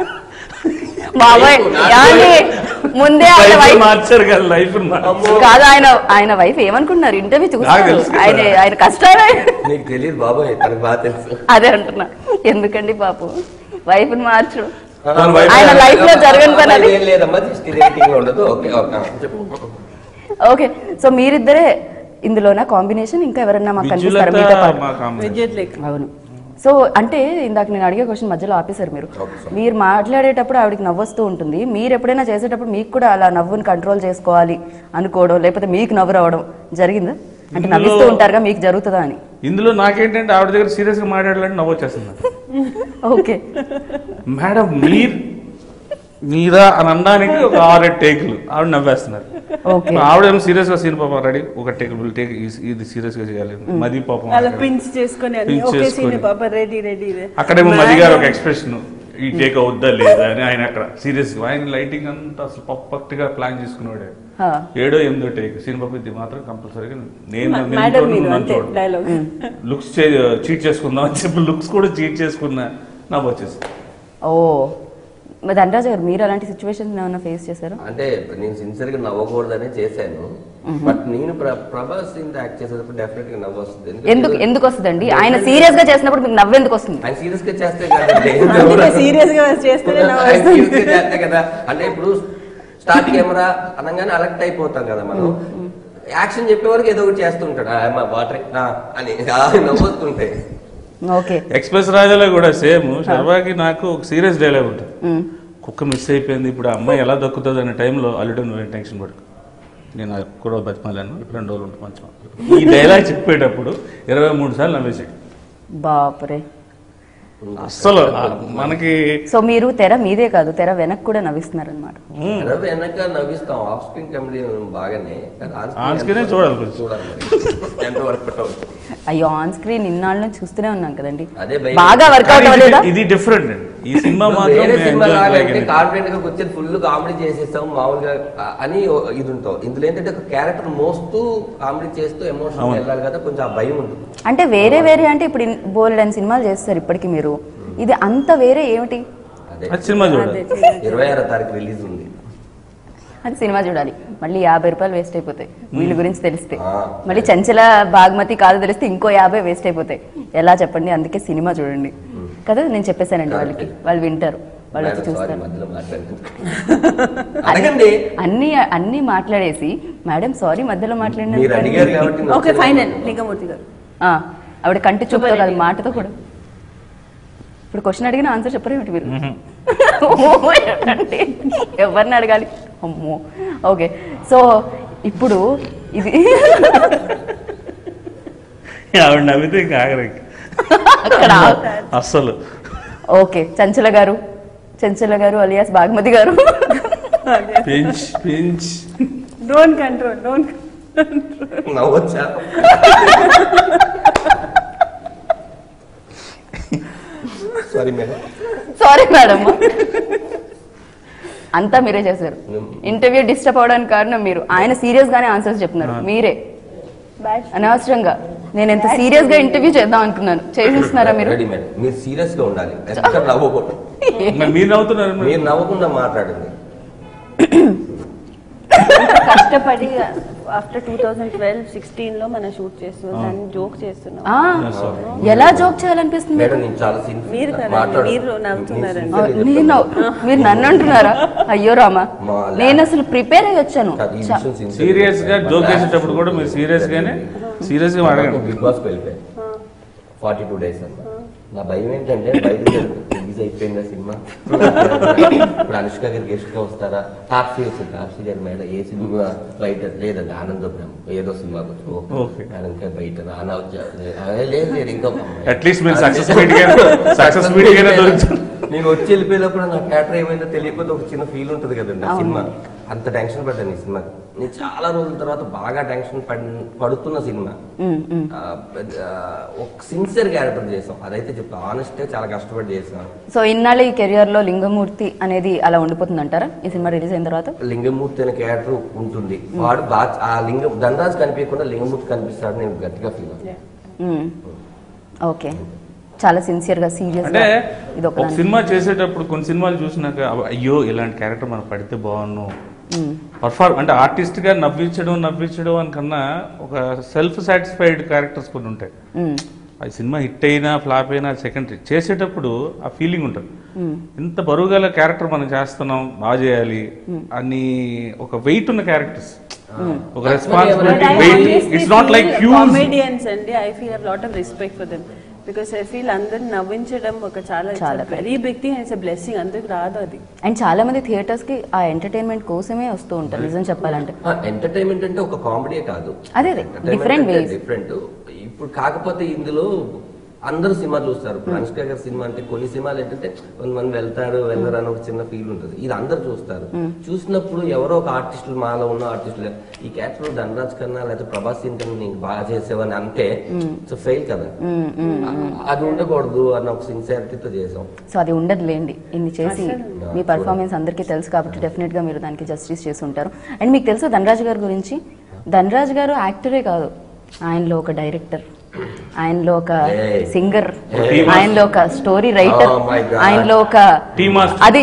బాబాయ్ ఏమండి? ముందే ఆయన లైఫ్ వైఫ్ మార్చారు కదా లైఫ్ కాదు ఆయన ఆయన వైఫ్ ఏమనుకుంటున్నారు ఇంటర్వ్యూ నాకు చూస్తారు తెలుసు కదా. ఆయన ఆయన కష్టాలే నీకు తెలియదు బాబాయ్ తనకు బాగా తెలుసు అదే అంటున్నా ఎందుకండి పాపం వైఫ్ ని మార్చు తన wife ఆయన లైఫ్ లో జరగని పని అది ఏం లేదమ్మా జస్ట్ రేటింగ్ ఉండదు ఓకే ఓకే చెప్పు ఓకే సో మీరిద్దరే ఇందులోనా కాంబినేషన్ ఇంకా ఎవరన్నా మాకు కనిపిస్తారా మీతో విద్యులత పాటు మా కాంబినేషన్ విద్యుత్ లేఖ అవును సో అంటే ఇందాక నేను అడిగే క్వశ్చన్ మధ్యలో ఆపేశారు మీరు Okay, sorry. మీరు మాట్లాడేటప్పుడు ఆవిడకి నవ్వొస్తూ ఉంటుంది మీరు ఎప్పుడైనా చేసేటప్పుడు మీకు కూడా అలా నవ్వుని కంట్రోల్ చేసుకోవాలి అనుకోవడం లేకపోతే మీకు నవ్వు రావడం జరిగిందా అంటే ఇందులో- నవ్విస్తూ ఉంటారుగా మీకు జరుగుతుందా అని ఇందులో నాకేంటంటే ఆవిడ దగ్గర సీరియస్ గా మాట్లాడాలంటే నవ్వు వచ్చేస్తుంది నాకు. ఓకే మేడం మీరు మీరా అని అనడానికి ఒక ఆరేడు టేకులు ఆవిడ నవ్వేస్తున్నారు ఓకే ఆవిడ ఏమో సీరియస్ గా సీన్ పాపం రెడీ ఒక టేక్ టేక్ ఇది సీరియస్ గా చేయాలి మది పాపం అలా పించ్ చేసుకొని అన్ని Pinch ఒకే చేసుకొని. సీన్ పాప రెడీ రెడీ అక్కడేమో మది గారు ఒక ఎక్స్ప్రెషన్ ఈ టేక్ అవుద్దా లేదా అని ఆయన అక్కడ సీరియస్ గా ఆయన లైటింగ్ అంతా అసలు పర్ఫెక్ట్ గా ప్లాన్ చేసుకున్నాడు హా. ఏడో ఎనిమిదో టేక్ సినిమా పాపం ఇది మాత్రం కంపల్సరీగా నేను నేను మేడం చూడను, మీరు నన్ను అంతే చూడను. డైలాగ్ లుక్స్ చీట్ చేసుకుందాం అని చెప్పి లుక్స్ కూడా చీట్ చేసుకున్నా నాకు వచ్చేసి ఓ మరి ధనరాజు గారు మీరు అలాంటి సిచ్యువేషన్ ఏమైనా ఫేస్ చేశారు అంటే నేను సిన్సియర్ గా నవ్వకూడదనే చేశాను బట్ నేను ప్ర- ప్రభాస్ ఇంత యాక్ట్ చేసేటప్పుడు డెఫినెట్ గా నవ్వు వస్తుంది ఎందుకు ఎందుకంటే ఎందుకు వస్తుందండి ఆయన సీరియస్ గా చేసినప్పుడు మీకు నవ్వు ఎందుకు వస్తుంది ఆయన సీరియస్ గా చేస్తే కదండి. అందుకే సీరియస్ గా చేస్తేనే నవ్వు ఆయన వస్తుంది. serious గా చేస్తే కదా అంటే ఇప్పుడు స్టార్ట్ కెమెరా అనగానే అలర్ట్ అయిపోతాం కదా మనం యాక్షన్ చెప్పే వరకు ఏదో ఒకటి చేస్తుంటాడు వాటర్ అని ఆ, నవ్వుతుంటాయి ఓకే ఎక్స్ప్రెస్ రాజాలో కూడా సేమ్ శర్వాకి నాకు ఒక సీరియస్ డైలాగ్ ఉంటుంది కుక్క మిస్ అయిపోయింది ఇప్పుడు ఆ అమ్మాయి ఎలా దక్కుతుంది అనే టైంలో అల్లుడు నువ్వు టెన్షన్ పడుకు నేను ఆ కూడా బతిమాలను రెండు రోజులు ఉంటుంది మంచి ఈ డైలాగ్ చెప్పేటప్పుడు ఇరవై మూడు సార్లు నవ్వేసాడు బాపురే అస్సలు ఆ మనకి సో మీరు తెర మీదే కాదు తెర వెనక్కి కూడా నవ్విస్తున్నారు అనమాట తెర వెనక నవ్విస్తాం ఆఫ్ స్క్రీన్ కమెడీ బాగానే కానీ On screen ఏ చూడాలి కొంచెం. చూడాలి మరి. ఎంతవరకు అయ్యో ఆన్ స్క్రీన్ ఇన్నాళ్ళ నుంచి చూస్తూనే ఉన్నాం కదండి అదే భయం. బాగా వర్కౌట్ కానీ అవ్వలేదా ఇది- ఇది డిఫరెంట్ అండి ఈ సినిమా మాత్రం వేరే మేము సినిమా enjoy లాగంటే చేయగలిగాం. కాన్ఫిడెంట్ గా కూర్చొని ఫుల్ కామెడీ చేసేస్తాం మామూలుగా ఆ, అని ఓ- ఇది ఉంటాం ఇందులో ఏంటంటే ఒక క్యారెక్టర్ మోస్తూ కామెడీ చేస్తూ ఎమోషన్ అవును. వెళ్ళాలి కదా కొంచెం ఆ భయం ఉంటుంది అంటే వేరే వేరే అంటే ఇప్పుడు బోల్డ్ అని సినిమాలు చేస్తారు ఇప్పటికి మీరు ఇది అంత వేరే ఏమిటి అదే అది సినిమా చూడాలి ఇరవై ఆరో తారీఖు రిలీజ్ ఉంది అది సినిమా చూడాలి మళ్ళీ యాభై రూపాయలు వేస్ట్ అయిపోతాయి వీళ్ళ గురించి తెలిస్తే ఆ. మళ్ళీ చంచల బాగ్మతి కాదు తెలిస్తే ఇంకో యాభై వేస్ట్ అయిపోతాయి ఎలా చెప్పండి అందుకే సినిమా చూడండి కదా నేను చెప్పేశానండి వాళ్ళకి వాళ్ళు వింటారు వాళ్ళు వచ్చి మేడం, sorry, చూస్తారు మధ్యలో మాట్లాడాను. అడగండి అన్ని అన్ని మాట్లాడేసి మేడం సారీ మధ్యలో మీరు అడిగారు మాట్లాడిన కాబట్టి నేను ఓకే వచ్చాను. ఫైనల్ లింగమూర్తి గారు ఆవిడ కంటి చూపుతో కాదు మాటతో కూడా ఇప్పుడు క్వశ్చన్ అడిగిన ఆన్సర్ చెప్పరు ఏమిటి మీరు ఓ, ఏంటండి? ఎవరిని అడగాలి అమ్మో ఓకే సో ఇప్పుడు ఇది ఆవిడ నవ్వితే ఇంకా ఆగరు ఇంకా. అక్కడ అస్సలు ఓకే చంచల గారు చంచల గారు అలియాస్ బాగ్మతి గారు పెంచ్ పెంచ్ డోంట్ కంట్రోల్ డోంట్ నవ్వొచ్చా సారీ మేడం సారీ మేడం అంతా మీరే చేశారు ఇంటర్వ్యూ డిస్టర్బ్ అవడానికి కారణం మీరు ఆయన సీరియస్ గానే ఆన్సర్స్ చెప్తున్నారు మీరే అనవసరంగా నేను ఎంత సీరియస్ గా ఇంటర్వ్యూ చేద్దాం అనుకున్నాను చేసిస్తున్నారా మీరు రెడీ మేడం మీరు సీరియస్ గా ఉండాలి ఎక్కడ నవ్వకూడదు మరి మీరు నవ్వుతున్నారు మరి. మీరు నవ్వకుండా మాట్లాడండి కష్టపడి after two thousand twelve sixteen లో మనం షూట్ చేస్తున్నాం దాన్ని జోక్ చేస్తున్నాం ఆ, ఎలా జోక్ చేయాలనిపిస్తుంది మేడం మీకు నేను చాలా సిన్సియర్ మీరు కదండి, మీరు నవ్వుతున్నారండి. ఆ, నేను మీరు నన్ను అంటున్నారా అయ్యో రామా మా నేను అసలు ప్రిపేర్ అయ్యి వచ్చాను చ- సీరియస్ గా జోక్ చేసేటప్పుడు కూడా మీరు సీరియస్ గానే సీరియస్ గా అడగండి బిగ్ బాస్ వెళ్ళిపోయాను ఫార్టీ టూ డేస్ అన్న నా భయం ఏంటంటే బయట రిలీజ్ అయిపోయిందా సినిమా ఇప్పుడు అనుష్క గారు గెస్ట్ గా వస్తారా టాప్సీ వస్తుంది టాప్సీ గారు మేడం ఏ సినిమా బయట లేదండి ఆనందం ఏదో సినిమాకి వచ్చి ఓ, Okay. మేడం ఇంకా బయట నాన్న వచ్చా అదే లేదు లేదు ఇంకా అట్లీస్ట్ మీరు సక్సెస్ మీట్ గానే సక్సెస్ మీట్ గానే దొరుకుతుంది నేను వచ్చి వెళ్ళిపోయినప్పుడు నా క్యాటర్ ఏమైందో తెలియకపోతే ఒక చిన్న ఫీల్ ఉంటుంది కదండి ఆ సినిమా అంత టెన్షన్ పడ్డాను ఈ సినిమా నేను చాలా రోజుల తర్వాత బాగా టెన్షన్ పడి- పడుతున్న సినిమా ఉమ్, ఉమ్. ఆ, పెద్ద- ఆ, ఒక సిన్సియర్ క్యారెక్టర్ చేసాం అదైతే చెప్తా ఆనెస్ట్ చాలా కష్టపడి చేసాం సో ఇన్నాళ్ళు ఈ కెరియర్ లో లింగమూర్తి అనేది అలా ఉండిపోతుంది అంటారా ఈ సినిమా రిలీజ్ అయిన తర్వాత లింగమూర్తి అనే క్యారెక్టర్ ఉంటుంది వాడు బాగా ఆ లింగం ధనరాజు కనిపించకుండా లింగమూర్తి కనిపిస్తాడు నేను గట్టిగా ఫీల్ అవుతాను ఉమ్. ఓకే చాలా సిన్సియర్ గా సీరియస్ అంటే గా ఇది ఒక సినిమా చేసేటప్పుడు కొన్ని సినిమాలు చూసినాక అబ్బ, అయ్యో ఇలాంటి క్యారెక్టర్ మనం పడితే బాగున్ను పర్ఫార్మ్ అంటే ఆర్టిస్ట్ గా నవ్వించడం నవ్వించడం అని కన్నా ఒక సెల్ఫ్ సాటిస్ఫైడ్ క్యారెక్టర్స్ కొన్ని ఉంటాయి ఆ సినిమా హిట్ అయినా ఫ్లాప్ అయినా సెకండరీ చేసేటప్పుడు ఆ ఫీలింగ్ ఉంటుంది ఇంత బరువు గల క్యారెక్టర్ మనం చేస్తున్నాం బాగా చేయాలి అని ఒక వెయిట్ ఉన్న క్యారెక్టర్స్ ఒక responsibility weight it's not like huge comedians అండి I feel have lot of respect for them because I feel అందరిని నవ్వించడం ఒక చాలా చాలా very big thing it's blessing అందరికి రాదు అది అండ్ చాలా మంది థియేటర్స్ కి ఆ ఎంటర్టైన్మెంట్ కోసమే వస్తూ ఉంటారు నిజం చెప్పాలంటే ఎంటర్టైన్మెంట్ అంటే ఒక కామెడీ కాదు అదే అదే డిఫరెంట్ వేస్ డిఫరెంట్ ఇప్పుడు కాకపోతే ఇందులో అందరూ సినిమా చూస్తారు ఇప్పుడు అనుష్క గారి సినిమా అంటే కొన్ని సినిమాలు ఏంటంటే కొంతమంది వెళ్తారు వెళ్ళరు అని ఒక చిన్న ఫీల్ ఉంటుంది ఇది అందరు చూస్తారు చూసినప్పుడు ఎవరో ఒక ఆర్టిస్టులు మాలో ఉన్న ఆర్టిస్టులు ఈ క్యారెక్టర్ ధనరాజ్ కన్నా లేకపోతే ప్రభాస్ సీన్ కన్నా నీకు బాగా చేసేవని అంటే సో ఫెయిల్ కదా అది ఉండకూడదు అన్న ఒక సిన్సియారిటీతో చేసాం సో అది ఉండదులేండి ఇన్ని చేసి మీ పర్ఫార్మెన్స్ అందరికీ తెలుసు కాబట్టి డెఫినెట్ గా మీరు దానికి జస్టిస్ చేసి ఉంటారు అండ్ మీకు తెలుసా ధనరాజ్ గారి గురించి ధనరాజ్ గారు యాక్టరే కాదు ఆయనలో ఒక డైరెక్టర్ ఆయనలో ఒక Hey. Singer Hey. ఆయనలో ఒక story writer Oh my God. ఆయనలో ఒక Tea master. అది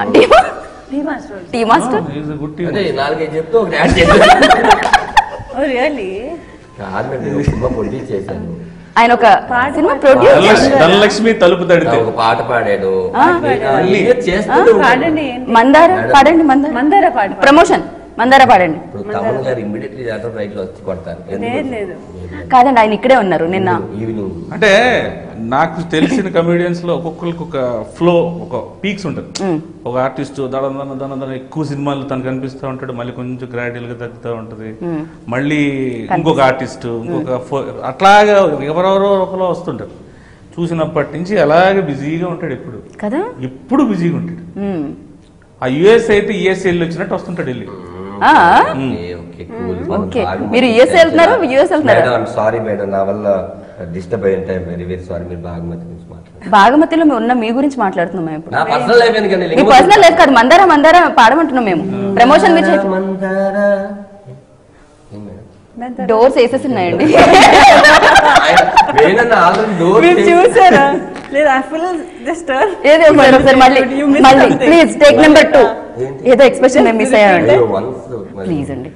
టీ మాస్టర్ గుడ్ టీమ్ అదే నాలుగైదు చెప్తే ఒకటి యాడ్ చేశాను రియల్లీ కాదు మేడం, నేను ఒక సినిమా ప్రొడ్యూస్ చేశాను ఆయన ఒక సినిమా ప్రొడ్యూస్ ధనలక్ష్మి ధనలక్ష్మి తలుపు తడితే ఒక పాట పాడాడు ఆ. ఏదో చేస్తూనే ఉంటాడు. పాడండి ఏంటి? మందార పాడండి మందార మందార పాట ప్రమోషన్ మందార పాడండి ఇప్పుడు తమన్ గారు ఇమ్మీడియట్లీ దాంట్లో రైట్ లో వచ్చి కొడతారు లేదు లేదు కాదండి ఆయన ఇక్కడే ఉన్నారు నిన్న ఈవినింగ్ అంటే నాకు తెలిసిన కమెడియన్స్ లో ఒక్కొక్కరికి ఒక ఫ్లో ఒక పీక్స్ ఉంటుంది ఒక ఆర్టిస్ట్ దడ దన దన దన ఎక్కువ సినిమాలు తను కనిపిస్తూ ఉంటాడు మళ్ళీ కొంచెం గ్రాడ్యువల్ గా తగ్గుతూ ఉంటది మళ్ళీ ఇంకొక ఆర్టిస్ట్ ఇంకొక ఫో- అట్లాగా ఎవరెవరో ఒకలో వస్తుంటారు చూసినప్పటి నుంచి అలాగే బిజీగా ఉంటాడు ఎప్పుడు కదా ఎప్పుడు బిజీగా ఉంటాడు మ్మ్. ఆ యుఎస్ అయితే యుఎస్ వెళ్ళి వచ్చినట్టు వస్తుంటాడు వెళ్ళి ఆ? Okay cool Okay. మీరు US వెళ్తున్నారా? US వెళ్తున్నారా? మేడం సారీ మేడం నా వల్ల డిస్టర్బ్ అయ్యింటే వెరీ వెరీ సారీ మీరు బాగుమతి గురించి మాట్లాడారు బాగమతిలో ఉన్న మీ గురించి మాట్లాడుతున్నాం మేము ఇప్పుడు నా పర్సనల్ లైఫ్ ఎందుకండి మీ పర్సనల్ లైఫ్ కాదు మందార మందార పాడమంటున్నాం మేము ప్రమోషన్ మీరు చేసి మందార ఏం మేడం? డోర్స్ వేసేసి ఉన్నాయండి ఆయన- వేణన్న already door మీరు చేసి- చూసారా లేదు ఐ ఫిల్ జస్ట్ ఏదో ఒకసారి ఒకసారి మళ్ళీ You missed మళ్ళీ something. Please take number two ఏంటి? ఏదో ఎక్స్ప్రెషన్ మేము మిస్ అయ్యామండి అయ్యో, once మరి- ప్లీజ్ అండి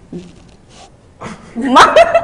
మా-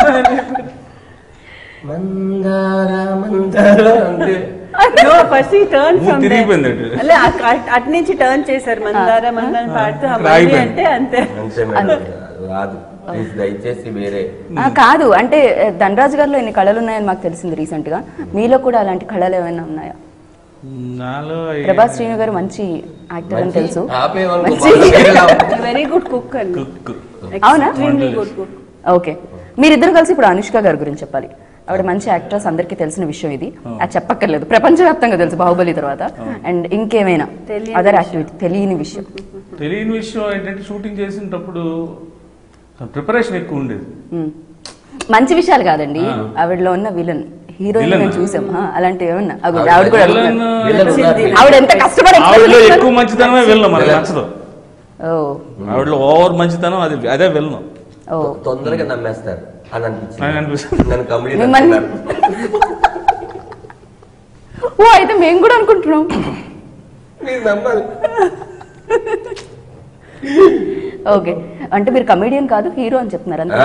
మందార మందార అంటే నో ఫస్ట్ టర్న్ మూతి ఫ్రమ్ తిరిగిపోయింది అటు. అలే అటు నుంచి టర్న్ చేశారు మందార మందార పాడుతూ ఇక్కడ హమాలి ఆగిపోయింది. అంటే అంతే అంతే మేడం రాదు ప్లీజ్ దయచేసి వేరే ఆ, కాదు అంటే ఏ, ధనరాజ్ గారిలో ఎన్ని కళలు ఉన్నాయని మాకు తెలిసింది రీసెంట్ గా మీలో కూడా అలాంటి కళలు ఏమైనా ఉన్నాయా నాలో ఏ- ప్రభాస్ శ్రీను గారు మంచి యాక్టర్ అని తెలుసు ఆపేయమనుకో, మంచి బాగా వేరేలా ఉంది. వెరీ గుడ్ కుక్ అండి కుక్. అవునా? ఎక్స్ట్రీమ్లీ గుడ్ కుక్ ఓకే మీరిద్దరు కలిసి ఇప్పుడు అనుష్క గారి గురించి చెప్పాలి ఆవిడ మంచి యాక్ట్రెస్ అందరికీ తెలిసిన విషయం ఇది అది చెప్పక్కర్లేదు ప్రపంచవ్యాప్తంగా తెలుసు బాహుబలి తర్వాత అండ్ ఇంకేమైనా తెలియని అదర్ యాక్టివిటీ తెలియని విషయం తెలియని విషయం ఏంటంటే షూటింగ్ చేసినప్పుడు ప్రిపరేషన్ ఎక్కువ ఉండేది మ్మ్. మంచి విషయాలు కాదండి ఆవిడలో ఉన్న విలన్ హీరోయిన్ Villain? మేము చూసాం ఆ, అలాంటివి ఏమన్నా అగో, ఆవిడ కూడా విలన్ అడుగుతున్నారు. విలన్ ఉన్నారు. ఆవిడ ఎంత కష్టపడి ఆవిడలో explain ఎక్కువ మంచితనమే వెళ్ళను మనకి Villain. నచ్చదు ఓ ఆవిడలో ఓవర్ మంచితనం అది అదే వెళ్ళను ఓ తొందరగా నమ్మేస్తారు అని అనిపించింది అని అనిపిస్తుంది. నన్ను కంప్లీట్ మిమ్మల్ని- ఓ అయితే మేము కూడా అనుకుంటున్నాం మీరు నమ్మాలి ఓకే అంటే మీరు కమెడియన్ కాదు హీరో అని చెప్తున్నారు అంతే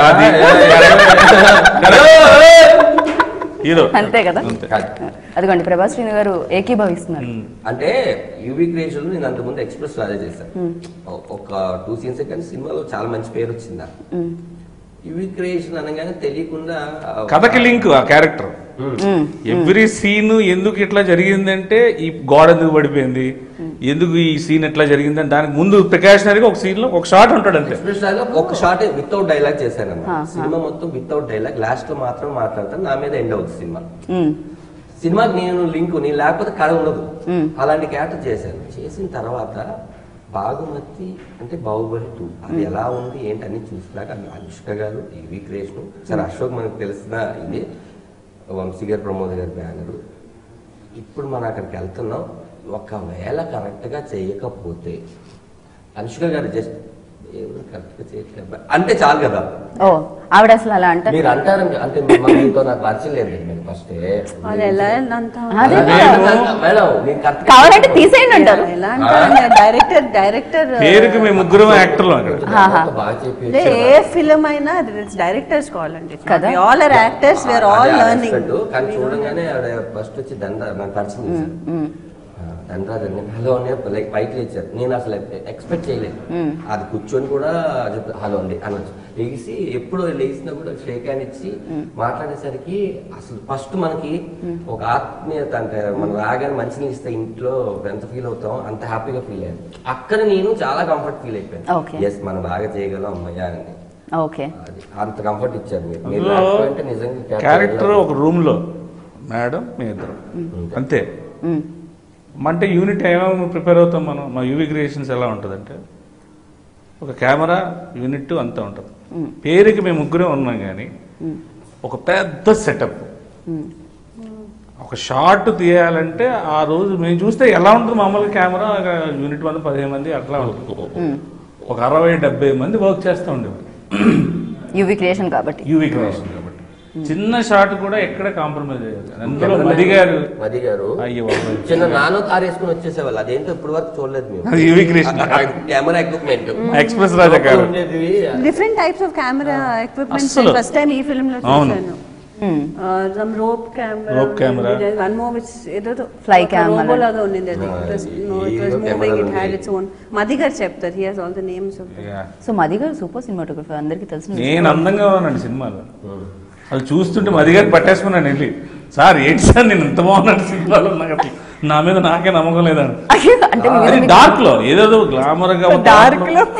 హీరో అంతే కదా అంతే అదిగోండి ప్రభాస్ శ్రీను గారు ఏకీభవిస్తున్నారు అంటే యూవీ క్రియేషన్ నేను అంతకుముందు ఎక్స్ప్రెస్ రాజా చేశాను ఒ- ఒక టూ సీన్స్ కానీ సినిమాలో చాలా మంచి పేరు వచ్చింది నాకు మ్మ్. యూవీ క్రియేషన్ అనగానే తెలియకుండా ఆ- కథకి లింక్ ఆ క్యారెక్టర్ మ్మ్. ఎవ్రీ సీన్ ఎందుకు ఇట్లా జరిగిందంటే ఈ గోడ ఎందుకు పడిపోయింది ఎందుకు ఈ సీన్ ఎట్లా జరిగిందని దానికి ముందు ప్రికాషనరీగా ఒక సీన్ లో ఒక షాట్ ఉంటాడు అంతే ఎక్స్ప్రెస్ రాజా ఒక షాట్ వితౌట్ డైలాగ్ చేశాను ఆ, ఆ. సినిమా మొత్తం వితౌట్ డైలాగ్ లాస్ట్ లో మాత్రం మాట్లాడతాను నా మీద ఎండ్ అవుతుంది సినిమా మ్మ్. సినిమాకి నేను లింక్ నీ లేకపోతే కథ ఉండదు మ్మ్. అలాంటి క్యారెక్టర్ చేశాను చేసిన తర్వాత బాగుమతి అంటే బాహుబలి టూ అది ఎలా ఉంది ఏంటి అన్ని చూసినాక అది అనుష్క గారు ఈవి క్రియేషన్ సరే అశోక్ మనకు తెలిసిన ఇది వంశీ గారు ప్రమోద్ గారి బ్యానరు ఇప్పుడు మనం అక్కడికి వెళ్తున్నాం ఒకవేళ కరెక్ట్గా చేయకపోతే అనుష్క గారు జస్ట్ ఎవరు కరెక్ట్గా చేయట్లేదు అంటే చాలు కదా ఓ ఆవిడ అసలు అలా అంటారు మీరు అంటారు అంటే మీ- మీతో నాకు పరిచయం లేదు మీరు ఫస్ట్ అది ఎలా అంత అదే మేడం నేను కరెక్ట్ కావాలంటే తీసేయండి అంటారు ఎలా అంటారు డైరెక్టర్ డైరెక్టర్ పేరుకి మేము ముగ్గురం యాక్టర్లు అక్కడ ఆహా. బాగా చెప్పి ఏ ఫిల్మ్ అయినా డైరెక్టర్స్ కావాలండి కదా? All are actors we're all learning కానీ చూడంగానే ఆవిడ ఫస్ట్ వచ్చి దండ నాకు పరిచయం చేశారు మ్మ్. దండరాజు నేను హలో అని లైక్ బయట ఇచ్చారు నేను అసలు ఎక్స్పెక్ట్ చేయలేదు మ్మ్. అది కూర్చొని కూడా చెప్తా హలో అండి అనొచ్చు లేచి ఎప్పుడు లేచినా కూడా షేక్ హ్యాండ్ ఇచ్చి మాట్లాడేసరికి అసలు ఫస్ట్ మనకి ఒక ఆత్మీయత అంటే మనం రాగానే మంచిని ఇస్తే ఇంట్లో ఎంత ఫీల్ అవుతాం అంత హ్యాపీగా ఫీల్ అయ్యాను అక్కడ నేను చాలా కంఫర్ట్ ఫీల్ Okay. అయిపోయాను ఎస్ మనం బాగా చేయగలం అమ్మయ్యా అని ఓకే అది అంత కంఫర్ట్ ఇచ్చారు మీరు మీరు అందులో లేకపోతే నిజంగా క్యారెక్టర్ ఒక రూమ్ లో మేడం మీ ఇద్దరు అంతే మ్మ్. అంటే యూనిట్ ఏమేమి ప్రిపేర్ అవుతాం మనం మా యూవీ క్రియేషన్స్ ఎలా ఉంటుందంటే ఒక కెమెరా యూనిట్ అంతా ఉంటుంది మ్మ్. పేరుకి మేము ముగ్గురే ఉన్నాం కానీ మ్మ్. ఒక పెద్ద సెటప్ మ్మ్. ఒక షార్ట్ తీయాలంటే ఆ రోజు మేము చూస్తే ఎలా ఉంటుంది మామూలుగా కెమెరా ఒక యూనిట్ మంది పదిహేను మంది అట్లా ఉంటుంది మ్మ్. ఒక అరవై డెబ్బై మంది వర్క్ చేస్తూ ఉండేవారు యువి క్రియేషన్ కాబట్టి యూవీ క్రియేషన్ కాబట్టి చిన్న షాట్ కూడా ఎక్కడ కాంప్రమైజ్ అయ్యేది అందులో మది గారు మది గారు అయ్యో బాబోయ్. చిన్న నానో కార్ వేసుకుని వచ్చేసేవాళ్ళు అదేంటో ఇప్పుడు వరకు చూడలేదు మేము అది UV creation camera equipment express Raja గారు ఉండేది different types of camera equipments అస్సలు. ఫస్ట్ టైం ఈ ఫిల్మ్ లో అవును. చూసాను మ్మ్. Some rope camera Rope camera. One more which ఏదో Fly cam రోబో అలాంటి. లాగా ఉండింది అది Ah, ఇట్ వాస్ ఈ- నో ఇట్ ఈ was camera moving it had ఉంది. ఇట్స్ ఓన్ మది గారు చెప్తారు he has all the names of so Madhi గారు సూపర్ సినిమాటోగ్రఫర్ అందరికీ తెలిసిన విషయం. నేను అందంగా ఉన్నాను సినిమాలో అది చూస్తుంటే మది గారు పట్టేసుకున్నాను వెళ్ళి సార్ ఏంటి సార్ నేను ఇంత బాగున్నాను సినిమాలో నాకు అసలు నా మీద నాకే నమ్మకం లేదని అయ్యో, అంటే మీ మీద అది మీకు- డార్క్ లో ఏదేదో గ్లామర్ గా డార్క్ లో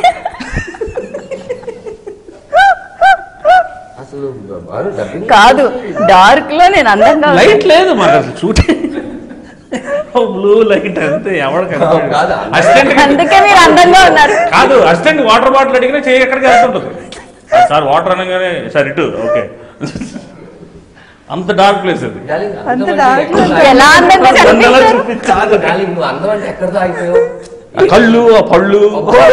అసలు వారు dubbing కాదు డార్క్ లో నేను అందంగా ఉన్నా. లైట్ లేదు మాకు అసలు షూటింగ్ బ్లూ లైట్ అంతే ఎవరికి కాదా? అసిస్టెంట్ అందుకే మీరు అందంగా ఉన్నారు కాదు అసిస్టెంట్ వాటర్ బాటిల్ అడిగినా చేయి ఎక్కడికి వెళ్తుంటుంది సార్ వాటర్ అనగానే సార్ ఇటు ఓకే అంత డార్క్ ప్లేస్ అది డార్లింగ్, అంత అందం అంటే దాంట్లో ఎక్కడ ఎలా అందంగా దండలా కనిపిస్తారు చూపించు. కాదు డార్లింగ్ నువ్వు అందం అంటే ఎక్కడ తాగిపోయావు ఆ కళ్ళు ఆ పళ్ళు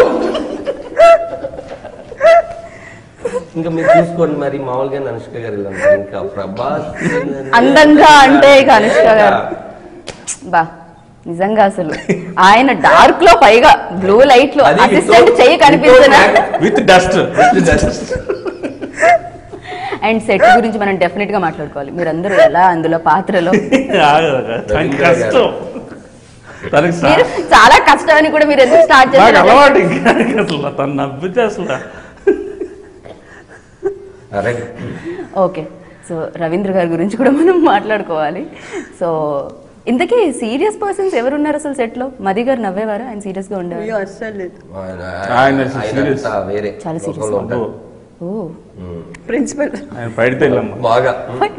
ఇంకా మీరు చూసుకోండి మరి మామూలుగా అనుష్క గారు ఇలా ఉంటారు. ఇంకా ప్రభాస్ అందంగా అంటే ఇక అనుష్క గారు బా నిజంగా అసలు ఆయన డార్క్ లో పైగా బ్లూ లైట్ లో అది అసిస్టెంట్ without- చెయ్యి కనిపిస్తున్నా without with dust and set గురించి మనం డెఫినెట్ గా మాట్లాడుకోవాలి మీరందరూ ఎలా అందులో పాత్రలో కష్టం తనకి సా- మీరు చాలా కష్టం అని కూడా మీరు ఎందుకు స్టార్ట్ నాకు చేశారు అలవాటు ఇంకా అసలు తను నవ్వితే అసలు రైట్ ఓకే సో రవీంద్ర గారి గురించి కూడా మనం మాట్లాడుకోవాలి సో ఇంతకీ సీరియస్ పర్సన్స్ ఎవరున్నారు అసలు సెట్ లో మది గారు నవ్వేవారా ఆయన సీరియస్ గా ఉండేవారు అయ్యో అస్సలు లేదు ఆయన serious. అంతా వేరే చాలా serious. లోకంలో ఉంటారు. ఓ ఉమ్. ప్రిన్సిపల్ ఆయన పడితే వెళ్ళమ్మా బాగా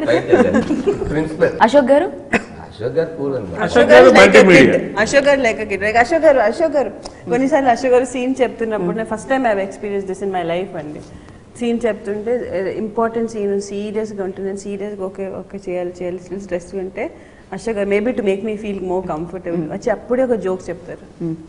ప్రిన్సిపల్ అశోక్ గారు అశోక్ గారు కూల్ అనమాట అశోక్ గారు బయట మీడియా అశోక్ గారు లేక కిడ్ లైక్ అశోక్ గారు అశోక్ గారు కొన్నిసార్లు అశోక్ గారు సీన్ చెప్తున్నప్పుడు నేను first time I experience this in my life అండి సీన్ చెప్తుంటే ఇంపార్టెంట్ సీన్ సీరియస్గా ఉంటుంది నేను సీరియస్గా ఓకే ఓకే చేయాలి చేయాలి స్ట్రెస్ ఉంటే అశోక్ గారు maybe to make me feel more comfortable వచ్చి అప్పుడే ఒక జోక్ చెప్తారు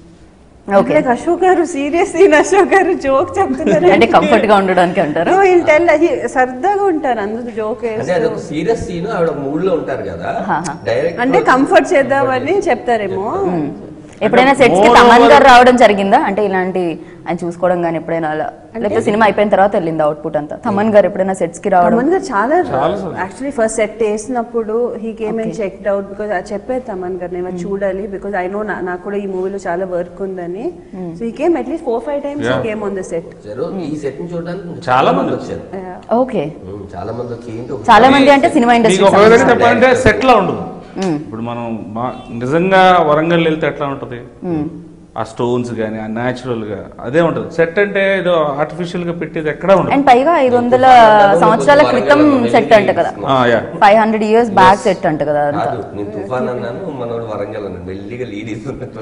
ఓకే Like, అశోక్ గారు సీరియస్ సీన్ అశోక్ గారు జోక్ చెప్తున్నారు అంటే కంఫర్ట్ గా ఉండడానికి అంటారు టెల్ అది సరదాగా ఉంటారు అందరూ జోక్ అంటే అది ఒక సీరియస్ సీన్ ఆవిడ ఒక మూడ్ లో ఉంటారు కదా హాహా. డైరెక్ట్ అంటే కంఫర్ట్ చేద్దామని చెప్తారేమో ఎప్పుడైనా సెట్స్ కి more తమన్ over- గారు రావడం జరిగిందా అంటే ఇలాంటి ఆయన చూసుకోవడం కానీ ఎప్పుడైనా అలా లేకపోతే సినిమా అయిపోయిన తర్వాత వెళ్ళింది అవుట్పుట్ అంతా తమన్ గారు ఎప్పుడైనా సెట్స్ కి రావడం తమన్ గారు చాలా చాలా సార్లు. యాక్చువల్లీ ఫస్ట్ సెట్ వేసినప్పుడు he came and checked out because చెప్పేది తమన్ గారు నేను అది చూడాలి బికాస్ ఐ నో నాకు కూడా ఈ మూవీలో చాలా వర్క్ ఉందని సో ఈ came at least four five times Yeah. Came on the set వచ్చారు ఈ సెట్ ని చూడడానికి చాలా మంది వచ్చారు ఓకే ఉమ్, చాలా మంది వచ్చి ఏంటి ఒక చాలా మంది అంటే సినిమా మీకు ఇండస్ట్రీ ఒక విధంగా చెప్పాలంటే సెట్ లా ఉండదు ఇప్పుడు మనం మా- నిజంగా వరంగల్ వెళ్తే ఎట్లా ఉంటది ఆ స్టోన్స్ కానీ ఆ న్యాచురల్ గా అదే ఉంటది సెట్ అంటే ఏదో ఆర్టిఫిషియల్ గా పెట్టేది ఎక్కడా ఉండదు అండ్ పైగా ఐదు వందల సంవత్సరాల క్రితం సెట్ అంట కదా ఆ, yeah five hundred years back set అంట కదా అదంతా కాదు నేను తుఫాన్ అన్నాను మనోడు వరంగల్ అన్నాను మెల్లిగా లీడ్ ఇస్తున్నట్టు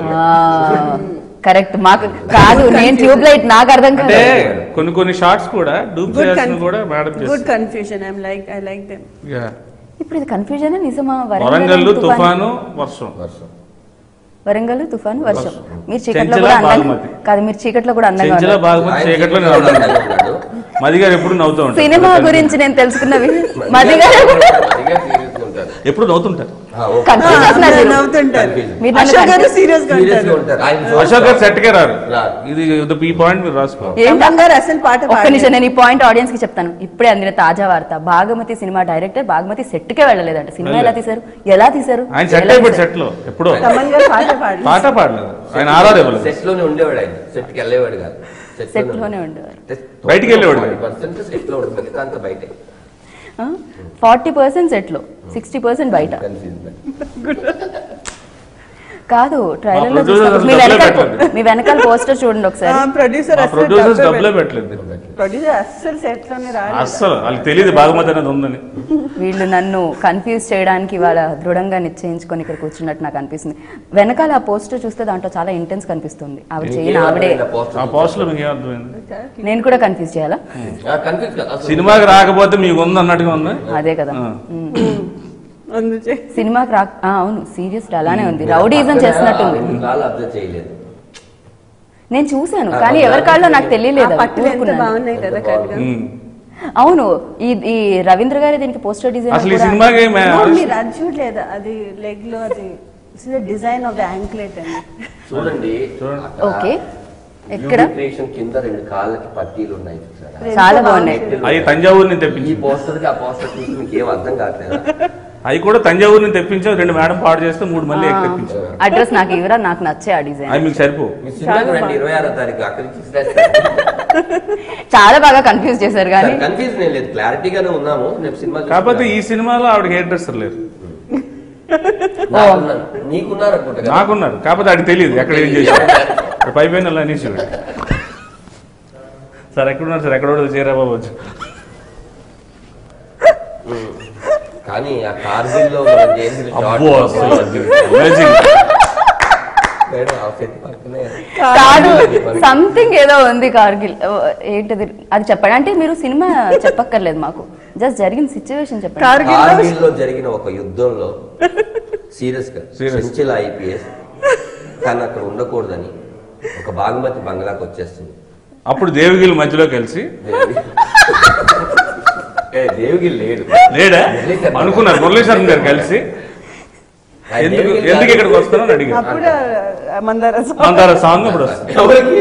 కరెక్ట్ మాకు కాదు నేను ట్యూబ్ లైట్ నాకు అర్థం అంటే కాదు కొన్ని కొన్ని షార్ట్స్ కూడా డూప్ Good చేయాల్సిన con- కూడా మేడం గుడ్ చేస్తారు confusion I'm like I like them Yeah. ఇప్పుడు ఇది కన్ఫ్యూజన్ నిజమా వరంగల్ తుఫాన్? తుఫాను వర్షం వర్షం వరంగల్ తుఫాన్ వర్షం మీరు చీకట్లో చెంచల కూడా అందంగా బాగుమతి. కాదు మీరు చీకట్లో కూడా అందంగా చెంచల ఉన్నారు. బాగుమతి ఆయన చీకట్లో చీకట్లో నిలబడ్డాడు. ఉన్నాడు. మది గారు ఎప్పుడు నవ్వుతూ ఉంటారు సినిమా గురించి నేను తెలుసుకున్నవి మది మదిగా గారు మదిగా serious గా ఉంటారు. ఎప్పుడు నవ్వుతుంటారు ఆ, ఓకే. కన్ఫ్యూజ్ చేస్తున్నారు మీరు. నవ్వుతుంటారు Confused. మీరు నన్ను అశోక్ గారు confuse- సీరియస్ గా Serious గా ఉంటారు ఉంటారు. ఆయన అశోక్ గారు సెట్ కే రారు రారు. ఇది ఈ పాయింట్ మీరు రాసుకో ఏంటా? తమన్ గారు అసలు పాట ఒక్క నిమిషం పాడలేదు. నేను ఈ పాయింట్ ఆడియన్స్ కి చెప్తాను ఇప్పుడే అందిన తాజా వార్త భాగమతి సినిమా డైరెక్టర్ భాగమతి సెట్ కే వెళ్ళలేదంట సినిమా ఎలా తీశారు ఎలా తీశారు ఆయన సెట్ ఎలా అయిపోయి తీశారు? సెట్ లో ఎప్పుడో తమన్ గారు పాట పాడలేదు పాట పాడలేదు ఆయన ఆరాధ ఇవ్వలేదు సెట్ లోనే ఉండేవాడు ఆయన సెట్ కి వెళ్ళేవాడు కాదు సెట్ లోనే ఉండేవారు బయటికి వెళ్ళేవాడు కాదు. పర్సెంట్ సెట్ లో ఉంటుంది మిగతా అంతా బయటే ఫార్టీ పర్సెంట్ సెట్ లో సిక్స్టీ పర్సెంట్ బయట కన్ఫ్యూజ్ కాదు ట్రైలర్ లో producer చూసినప్పుడు మీ డబ్బులే వెనకాల పెట్టలేదు. మీ వెనకాల పోస్టర్ చూడండి ఒకసారి ప్రొడ్యూసర్ ఆ అసలు ప్రొడ్యూసర్స్ డబ్బే డబ్బులే పెట్ట- పెట్టలేదు ప్రొడ్యూసర్ అస్సలు సెట్ లోనే రాలేదు అస్సలు వాళ్ళకి తెలియదు బాగుమతి అనేది ఉందని వీళ్ళు నన్ను కన్ఫ్యూజ్ చేయడానికి వాళ్ళ దృఢంగా నిశ్చయించుకొని ఇక్కడ కూర్చున్నట్టు నాకు అనిపిస్తుంది వెనకాల ఆ పోస్టర్ చూస్తే దాంట్లో చాలా ఇంటెన్స్ కనిపిస్తుంది ఆవిడ చేయని ఆవిడే ఆ పోస్ట్ లో మీకు ఏమర్థమైంది నేను కూడా కన్ఫ్యూజ్ చేయాలా కన్ఫ్యూజ్ కదా అసలు సినిమాకి రాకపోతే మీకు ఉంది అన్నట్టుగా ఉంది అదే కదా ఆ. అందుచే సినిమాకి రా ఆ, అవును సీరియస్ అలానే ఉంది రౌడీజం చేస్తున్నట్టుంది కాళ్ళు అబ్జర్వ్ చేయలేదు నేను చూశాను కానీ ఎవరి కాళ్ళో నాకు తెలియలేదు అవి. పట్టులు ఎంత ఊరుకున్నాను. బాగున్నాయి కదా కట్గా ఉమ్. అవును ఈ ఈ రవీంద్ర గారి దీనికి పోస్టర్ డిజైన్ అసలు ఈ సినిమాకి మే- మీరు అది చూడలేదు అది లెగ్ లో అది డిజైన్ ఆఫ్ ద యాంక్లెట్ అండి చూడండి చూడండి. ఓకే ఎక్కడ క్రియేషన్ కింద రెండు కాళ్ళకి పట్టీలు ఉన్నాయి చూసారా చాలా బాగున్నాయి అవి తంజావూరు నుంచి ఈ తెప్పించి పోస్టర్ కి ఆ పోస్టర్ చూసి మీకు ఏం అర్థం కావట్లేదు అవి కూడా తంజావూరు నుంచి తెప్పించావు రెండు మేడం పాడు చేస్తే మూడు మళ్ళీ ఎక్కి తెప్పించావు అడ్రస్ నాకు ఇవరా నాకు నచ్చే ఆ డిజైన్ అవి మీకు సరిపో మీ సినిమాకి రండి ఇరవై ఆరో తారీఖు అక్కడి నుంచి ఇచ్చేస్తారు. చాలా బాగా కన్ఫ్యూజ్ చేశారు కానీ కన్ఫ్యూజ్ నేను లేదు క్లారిటీగానే ఉన్నాము రేపు సినిమా చూసి కాకపోతే ఈ సినిమాలో ఆవిడ హెయిర్ డ్రెస్సర్ లేరు నాకున్నారు. నీకున్నారు అనుకుంటా కదా? నాకున్నారు కాకపోతే ఆడికి తెలియదు ఎక్కడ ఏం చేశారు ఇక్కడ పై పైన అలా అనేసి సార్ ఎక్కడున్నారు సార్ ఎక్కడ చేరా బాబు వచ్చి కానీ ఆ కార్గిల్లో మనం చేసిన shot అబ్బో అసలు amazing. మేడం ఆ set పక్కనే కాదు సంథింగ్ ఏదో ఉంది కార్గిల్ ఓ, ఏంటిది అది చెప్పండి అంటే మీరు సినిమా చెప్పక్కర్లేదు మాకు జస్ట్ జరిగిన సిచ్యువేషన్ చెప్పండి కార్గిల్ కార్గిల్లో జరిగిన ఒక యుద్ధంలో సీరియస్ గా సెంచిల్ ఐపీఎస్ తను అక్కడ ఉండకూడదని ఒక బాగుమతి బంగ్లాకి వచ్చేస్తుంది అప్పుడు దేవిగిరి మధ్యలో కలిసి దేవి- ఏ, దేవికి లేడు లేడా మురళీధర్ అనుకున్నారు మురళీశ్వరం గారు కలిసి ఆ ఎందుకు దేవికి ఎందుకు ఇక్కడికి వస్తానని అడిగారు అప్పుడు ఆ, మందార song. మందార సాంగ్ ఇప్పుడు వస్తుంది ఎవరికి?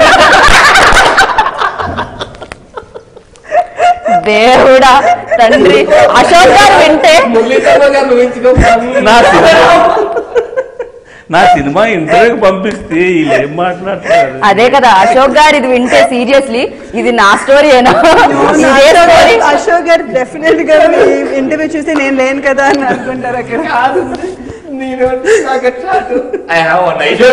దేవుడా తండ్రి అశోక్ గారు వింటే మురళీధర్ గారు ఊహించుకోవాలి. నా సినిమా నా సినిమా ఇంటర్వ్యూకి పంపిస్తే వీళ్ళు ఏం మాట్లాడతారు అదే కదా అశోక్ గారు ఇది వింటే సీరియస్లీ ఇది నా స్టోరీ ఏనా నా ఇదే స్టోరీ అశోక్ గారు డెఫినెట్ గా ఇంటర్వ్యూ చూస్తే నేను లేను కదా అని అనుకుంటారు అక్కడ కాదు నేను నాకు చాటు I have one idea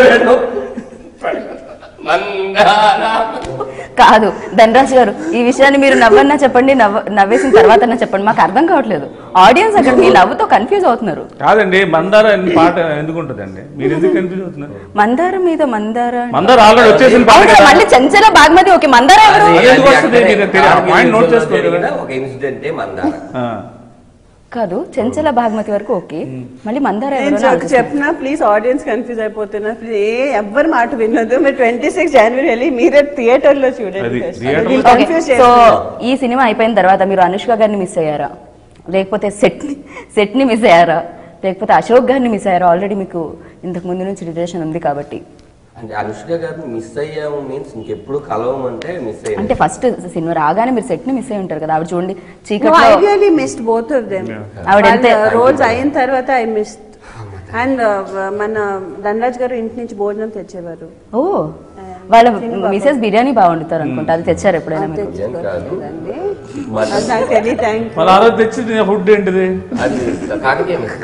Mandara కాదు ధనరాజ్ గారు ఈ విషయాన్ని మీరు నవ్వన్నా చెప్పండి నవ్వ నవ్వేసిన తర్వాత చెప్పండి మాకు అర్థం కావట్లేదు ఆడియన్స్ అక్కడ మీ నవ్వుతో కన్ఫ్యూజ్ అవుతున్నారు కాదండి మందార అనే పాట ఎందుకు ఉంటుందండి మీరు ఎందుకు కన్ఫ్యూజ్ అవుతున్నారు మందార మీద మందార మందార ఆల్రెడీ వచ్చేసిన పాట అవునా? కదా మళ్ళీ చెంచల బాగ్మతి ఓకే మందార ఎవరు అది ఎందుకు వస్తుంది? అక్కడే మీరు తెలియదు. కార్గిల్ పాయింట్ నోట్ యుద్ధంలో చేసుకోవాలి కదా. జరిగిన ఒక ఇన్సిడెంటే మందార ఆ. కాదు చెంచల బాగ్మతి వరకు ఓకే మళ్ళీ మందార నేను ఎవరు అని చెప్- ఆలోచిస్తున్నా. చెప్పినా ప్లీజ్ ఆడియన్స్ కన్ఫ్యూజ్ అయిపోతున్నారు ప్లీజ్ ఏ ఎవ్వరు మాట వినొద్దు మీరు ట్వంటీ సిక్స్ జనవరి వెళ్ళి మీరే థియేటర్ లో అది, చూడండి theatre వీళ్ళు ఓకే, కన్ఫ్యూజ్ సో చేస్తున్నారు ఈ సినిమా అయిపోయిన తర్వాత మీరు అనుష్క గారిని మిస్ అయ్యారా లేకపోతే సెట్ ని సెట్ ని మిస్ అయ్యారా లేకపోతే అశోక్ గారిని మిస్ అయ్యారా ఆల్రెడీ మీకు ఇంతకు ముందు నుంచి రిలేషన్ ఉంది కాబట్టి అంటే అనుష్క గారిని మిస్ అయ్యాము మీన్స్ ఇంకెప్పుడు కలవమంటే మిస్ అంటే అయ్యాము ఫస్ట్ సినిమా రాగానే మీరు సెట్ ని మిస్ అయి ఉంటారు కదా ఆవిడ చూడండి No, I చీకట్లో really missed both of them. ఆవిడ ఎంత- రోల్స్ అయిన తర్వాత ఐ మిస్డ్ అండ్ మన ధనరాజ్ గారు ఇంటి నుంచి భోజనం తెచ్చేవారు ఓ వాళ్ళ మిసెస్ బిర్యానీ బాగా వండుతారు అనుకుంటా అది తెచ్చారు ఎప్పుడైనా మీరు ఏం కాదు అండి మటన్ అది నాకు తెలియదు థ్యాంక్ మళ్ళీ ఆ రోజు తెచ్చి ఫుడ్ ఏంటిది అది కాకతీయ మిస్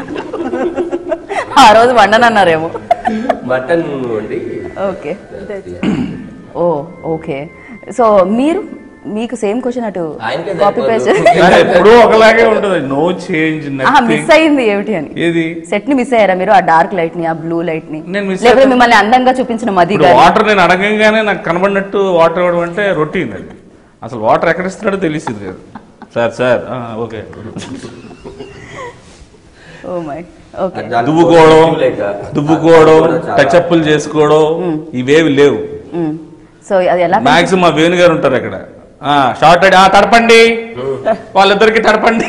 ఆ రోజు వండనన్నారేమో మటన్ వండి ఓకే ఓ ఓకే సో మీరు మీకు సేమ్ క్వశ్చన్ అటు ఆయనకే కాపీ పేస్ట్ సరిపోదు. కానీ ఎప్పుడూ ఒకలాగే ఉంటుంది నో చేంజ్ మిస్ అయింది ఏమిటి అని ఏది సెట్ ని మిస్ అయ్యారా మీరు ఆ డార్క్ లైట్ ని ఆ బ్లూ లైట్ ని నేను miss లేకపోతే అయ్యాను. మిమ్మల్ని అందంగా చూపించిన మది ఇప్పుడు గారు వాటర్ నేను అడగంగానే నాకు కనబడినట్టు వాటర్ ఇవ్వడం అంటే రొటీన్ అది అసలు వాటర్ ఎక్కడ ఇస్తున్నాడో తెలిసింది లేదు సార్ సార్ ఆ, ఓకే ఓ మై ఓకే దాని దువ్వుకోవడం positive లేక. దువ్వుకోవడం అది కూడా చాలా- టచ్అప్పులు చేసుకోవడం ఇవేవి లేవు సో అది ఎలా మాక్సిమం మా వేణు గారు ఉంటారు అక్కడ షార్ట్ ఆ తడపండి వాళ్ళిద్దరికి తడపండి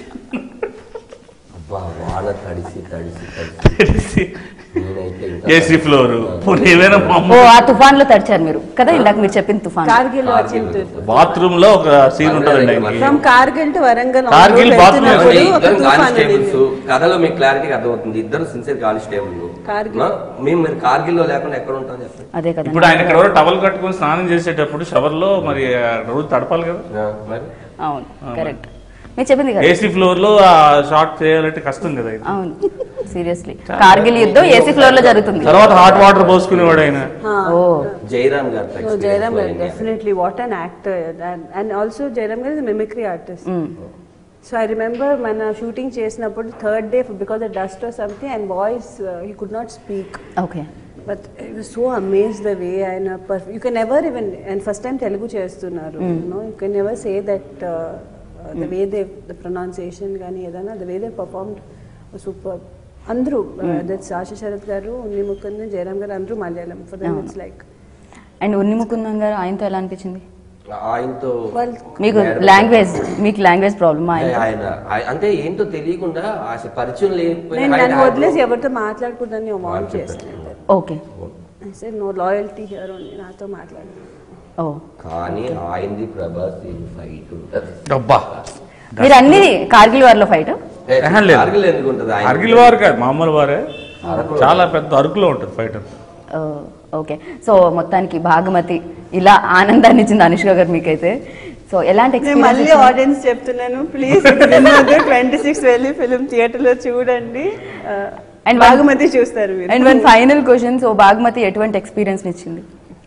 అబ్బా, వాన తడిసి తడిసి తడిసి నేనైతే ఇంకా ఏసీ ఫ్లోర్ ఏమైనా ఓ ఆ తుఫాన్ లో తడిచారు మీరు కదా ఇందాక మీరు చెప్పిన తుఫాన్ కార్గిల్ వచ్చింది బాత్రూమ్ లో ఒక సీన్ ఉంటుంది అండి from Kargil to Warangal on Kargil road bathroom వెళ్తున్నప్పుడు ఏమండి, ఒక ఇద్దరు తుఫాన్ కానిస్టేబుల్స్ వెళ్ళింది. కథలో మీకు క్లారిటీగా అర్థమవుతుంది ఇద్దరు సిన్సియర్ కానిస్టేబుల్ కార్గిల్. మేము మీరు కార్గిల్ లో లేకుండా ఎక్కడ ఉంటాం చెప్పండి అదే కదా ఇప్పుడు ఆయన ఇక్కడ టవల్ కట్టుకొని స్నానం చేసేటప్పుడు షవర్ లో మరి ఆ రోజు తడపాలి కదా ఆ, మరి అవును కరెక్ట్ మీరు చెప్పింది కదా ఏసీ ఫ్లోర్ లో ఆ షార్ట్ చేయాలంటే కష్టం కదా ఇది అవును సీరియస్లీ కార్గిల్ యుద్ధం ఏసీ ఫ్లోర్ లో జరుగుతుంది తర్వాత హాట్ వాటర్ పోసుకునేవాడు ఆయన ఓ జైరామ్ గారు So Jairam గారు definitely what an actor and, and also Jairam గారు is a mimicry artist. So I remember మన షూటింగ్ చేసినప్పుడు third day because the dust or something and voice he could not speak okay but I was so amaze the way ఆయన you can ever even and first time Telugu చేస్తున్నారు no you can ever say that the way they the pronunciation కానీ ఏదైనా the way they perform super అందరూ that's Asha Sharath గారు ఉన్ని ముకుందన్ జయరామ్ గారు అందరూ Malayalam for them it's like and Unni Mukundan గారు ఆయనతో ఎలా అనిపించింది ఆయనతో వాళ్ళు మీకు లాంగ్వేజ్ మీకు లాంగ్వేజ్ ప్రాబ్లమ్ ఆయన ఆయన ఆయ- అంటే ఏంటో తెలియకుండా అసలు పరిచయం నేను లేకపోయినా నన్ను ఆయన- వదిలేసి ఎవరితో మాట్లాడకూడదని వార్న్ చేస్తాను okay sir no loyalty here only నాతో మాట్లాడు ఓ కానీ ఆయనది ప్రభాస్ ఫైట్ ఉంటది డబ్బా మీరు అన్ని కార్గిల్ వారిలో ఫైట్ ఏ, ఆహా, లేదు. కార్గిల్ ఎందుకు ఉంటది ఆయన అరగిల్ వారు కాదు మామూలు వారే చాలా పెద్ద అరకులో ఉంటుంది ఫైట్ అంతా ఓకే సో మొత్తానికి భాగమతి ఇలా ఆనందాన్ని ఇచ్చింది అనుష్క గారు మీకైతే సో ఎలాంటి నేను మళ్ళీ ఎక్స్పీరియన్స్ ఆడియన్స్ చెప్తున్నాను ప్లీజ్ ట్వంటీ సిక్స్ వెళ్ళి ఫిలిం థియేటర్ లో చూడండి And అండ్ one- బాగుమతి చూస్తారు and one final question so Bhagamathi ఎటువంటి ఎక్స్పీరియన్స్ ఇచ్చింది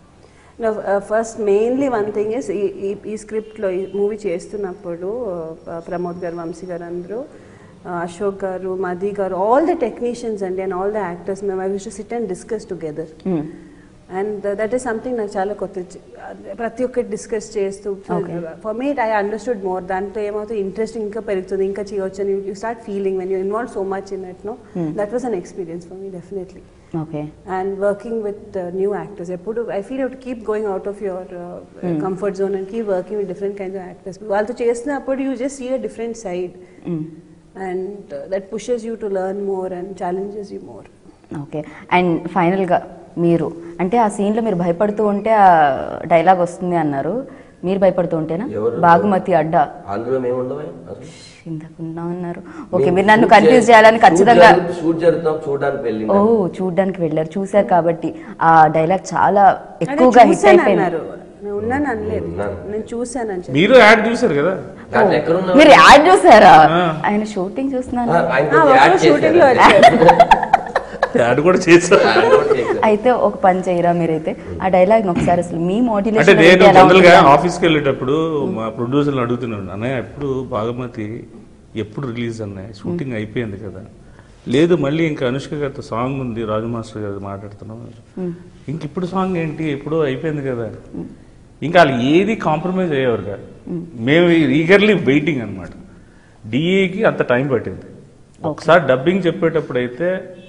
first mainly one thing is ఈ ఈ స్క్రిప్ట్లో ఈ మూవీ చేస్తున్నప్పుడు uh, ప్రమోద్ గారు వంశీ గారు అందరూ uh, అశోక్ గారు మది గారు ఆల్ ద టెక్నీషియన్స్ అండి అండ్ ఆల్ ద యాక్టర్స్ మేము I wish sit and discuss together and that is something నాకు చాలా కొత్త చి- ప్రతి ఒక్కటి డిస్కస్ చేస్తూ for me I understood more దాంతో ఏమవుతుంది ఇంట్రెస్ట్ ఇంకా పెరుగుతుంది ఇంకా చేయవచ్చు అని you start feeling when you involve so much in it no that was an experience for me definitely okay and working with uh, new actors. ఎప్పుడు I feel you have to keep going out of your uh, comfort zone and keep working with different kinds of actors. వాళ్ళతో చేసినప్పుడు you just see a different side and uh, that pushes you to learn more and challenges you more. Okay and ఫైనల్గా మీరు అంటే ఆ సీన్లో మీరు భయపడుతూ ఉంటే ఆ డైలాగ్ వస్తుంది అన్నారు మీరు భయపడుతూ ఉంటేనా ఎవరు? బాగుమతి అడ్డా అందులో మేము ఉండమే అసలు. ఇందాక ఉన్నా అన్నారు ఓకే మీరు నన్ను కన్ఫ్యూజ్ చేయాలని ఖచ్చితంగా షూట్ జరుగుతాం చూడడానికి వెళ్ళి ఓ చూడ్డానికి వెళ్ళారు చూశారు కాబట్టి ఆ డైలాగ్ చాలా అదే ఎక్కువగా హిట్ చూశాను అయిపోయింది అన్నారు నేను ఉన్నాను అనలేదు ఉన్నాను. నేను చూశాను అని చెప్పి మీరు యాడ్ చూసారు కదా దాంట్లో ఎక్కడ ఉన్నాం మీరు యాడ్ చూసారా ఆ. ఆయన షూటింగ్ చూస్తున్నాను ఆ, ఆయన ఆ, కొంచెం ఒకరు యాడ్ shooting లో చేశారు. యాడ్ కూడా చేశారు యాడ్ కూడా చేశారు. అయితే ఒక పని చేయరా మీరైతే ఆ డైలాగ్ ఒకసారి అసలు మీ అంటే మోటివేషన్ నేను జనరల్ గా ఆఫీస్కి వెళ్ళేటప్పుడు మా ప్రొడ్యూసర్ని అడుగుతున్నాను అన్నయ్య ఎప్పుడు బాగమతి ఎప్పుడు రిలీజ్ అన్నయ్య షూటింగ్ అయిపోయింది కదా లేదు మళ్ళీ ఇంకా అనుష్క గారితో సాంగ్ ఉంది రాజు మాస్టర్ గారు మాట్లాడుతున్నాం ఇంక ఇప్పుడు సాంగ్ ఏంటి ఎప్పుడో అయిపోయింది కదా ఇంకా వాళ్ళు ఏది కాంప్రమైజ్ అయ్యేవారు కాదు మేము ఈగర్లీ వెయిటింగ్ అనమాట డిఏకి అంత టైం పట్టింది ఒకసారి డబ్బింగ్ చెప్పేటప్పుడు అయితే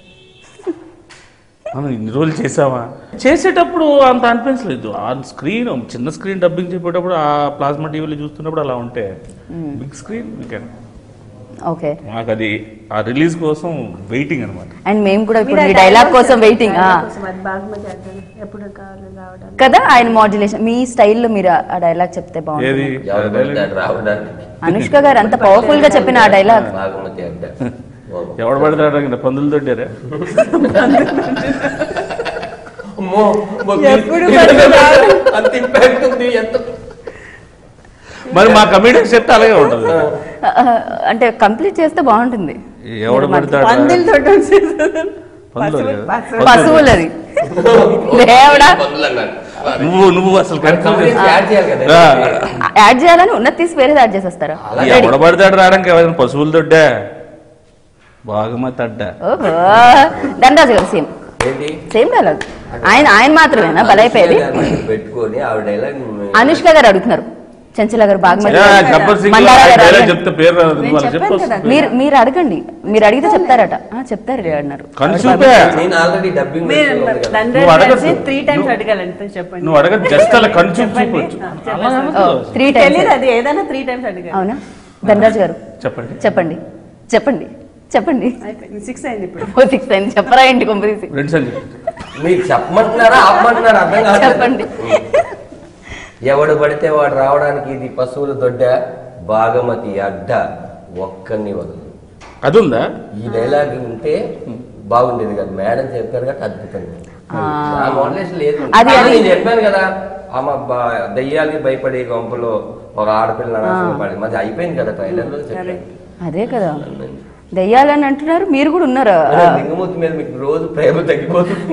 మనం ఇన్ని రోజులు చేసామా చేసేటప్పుడు అంత అనిపించలేదు ఆ స్క్రీన్ చిన్న స్క్రీన్ డబ్బింగ్ చెప్పేటప్పుడు ఆ ప్లాస్మా టీవీలో చూస్తున్నప్పుడు అలా ఉంటే బిగ్ స్క్రీన్ ఓకే మాకు అది ఆ రిలీజ్ కోసం వెయిటింగ్ అనమాట అండ్ మేము కూడా ఇప్పుడు మీరు మీ ఆ డైలాగ్ dialogue కోసం చెప్పండి, వెయిటింగ్ dialogue కోసం అది బాగుమతి అడ్డాను. ఎప్పుడు కావాలి రావడానికి కదా ఆయన మాడ్యులేషన్ మీ స్టైల్లో మీరు ఆ- ఆ డైలాగ్ చెప్తే ఏది బాగుంటుంది ఎవరు పడతాడు రావడానికి అనుష్క గారు అంత పవర్ఫుల్ గా చెప్పిన ఆ డైలాగ్ బాగుమతి అడ్డ ఎవడు పడతాడు ఇంకా పందులు దొడ్డారా అమ్మో, మాకు ఎప్పుడు ఇది- పడతాడు? అంత ఇంపాక్ట్ ఉంది ఎంత మరి మా కమిడీకి చెప్తే అలాగే ఉంటుంది అంటే కంప్లీట్ చేస్తే బాగుంటుంది ఎవడు పడతాడు పందిల్ తోటి పందులు కదా. పశువులది దేవుడా పనులు అన్నాడు. నువ్వు నువ్వు అసలు కన్ఫ్యూజ్ కంప్లీట్ యాడ్ చేయాలి కదా యాడ్ చేయాలని ఉన్నది తీసి వేరేది యాడ్ చేసేస్తారా ఎవడ పడతాడు రావడానికి ఎవరైనా పశువులు దొడ్డా బాగుమతి అడ్డా ఓహో ధనరాజు గారు సేమ్ ఏంటి సేమ్ డైలాగ్ ఆయన ఆయన మాత్రమేనా బలైపోయేది పెట్టుకొని ఆవిడ డైలాగ్ అనుష్క గారు అడుగుతున్నారు చంచల గారు బాగా యా, గబ్బర్ సింగ్ మందార గారు డైలాగ్ అడగండి. చెప్తే పేరు రాదు నేను వాళ్ళు చెప్పాను చెప్పు కదా. మీరు మీరు అడగండి మీరు అడిగితే చెప్తారట ఆ, చెప్తారు అన్నారు కన్ను చూపే నేను ఆల్రెడీ డబ్బింగ్ మీరు నువ్వు అడగద్దు. త్రీ టైమ్స్ నువ్వు- అడగాలంటే చెప్పండి నువ్వు అడగ జస్ట్ అలా కన్ను చూపు చెప్పండి. చూపొచ్చు ఆ, చెప్పండి. అలా త్రీ తెలియదు టైమ్స్ అది ఏదైనా త్రీ టైమ్స్ అడిగాను అవునా ధనరాజు గారు చెప్పండి చెప్పండి చెప్పండి చెప్పండి అయిపోయింది సిక్స్ అయింది ఇప్పుడు ఓ సిక్స్ అయింది చెప్పరా ఏంటి కొంపదీసి రెండు సార్లు మీరు చెప్పమంటున్నారా ఆపమంటున్నారా అర్థం కాదు చెప్పండి ఎవడు పడితే వాడు రావడానికి ఇది పశువుల దొడ్డ బాగమతి అడ్డ ఒక్కరిని వదలదు అది ఉందా ఈ డైలాగ్ ఉంటే బాగుండేది కదా మేడం చెప్పారు కాబట్టి అద్భుతంగా ఆ మోడలేషన్ లేదు అది- కానీ అది- నేను చెప్పాను కదా ఆమె బా- దయ్యాలకి భయపడే గొంపలో ఒక ఆడపిల్ల నాశనం పడి మరి అయిపోయింది కదా ట్రైలర్ లో చెప్పాను అదే కదా దెయ్యాలని అంటున్నారు మీరు కూడా ఉన్నారా అరే, లింగమూర్తి మీద మీకు రోజు ప్రేమ తగ్గిపోతుంది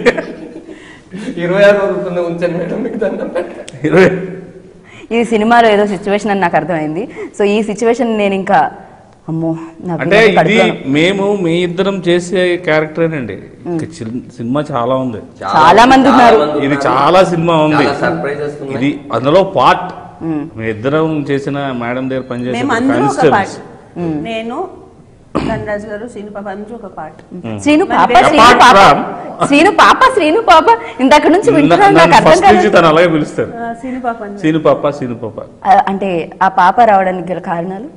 ఇరవై ఆరు వరకు ఉంచండి మేడం మీకు దండం పెట్ట ఇరవై ఈ సినిమాలో ఏదో సిచ్యువేషన్ అని నాకు అర్థమైంది సో ఈ సిచ్యువేషన్ నేను ఇంకా అమ్మో నాకు అంటే ఇంకా ఇది కడుపులో- మేము మీ ఇద్దరం చేసే క్యారెక్టరేనండి ఇంకా చిల్- సినిమా చాలా ఉంది చాలా మంది ఉన్నారు. ఇది చాలా సినిమా ఉంది చాలా సర్ప్రైజెస్ ఉన్నాయి. ఇది అందులో పార్ట్ మీ ఇద్దరం చేసిన మేడం దగ్గర పనిచేసే మేము అందరూ ఒక కానిస్టేబుల్స్ పార్ట్ నేను ధనరాజు గారు శ్రీను పాప అందరూ ఒక పార్ట్ శ్రీను పాప మరి శ్రీను apart పాప from- శ్రీను పాప శ్రీను పాప ఇందాక నుంచి వింటున్నాను నాకు అర్థం ఫస్ట్ నుంచి కాదు తను అలాగే పిలుస్తారు శ్రీను పాప అందరూ. సీను పాప సీను పాప ఆ, అంటే ఆ పాప రావడానికి గల కారణాలు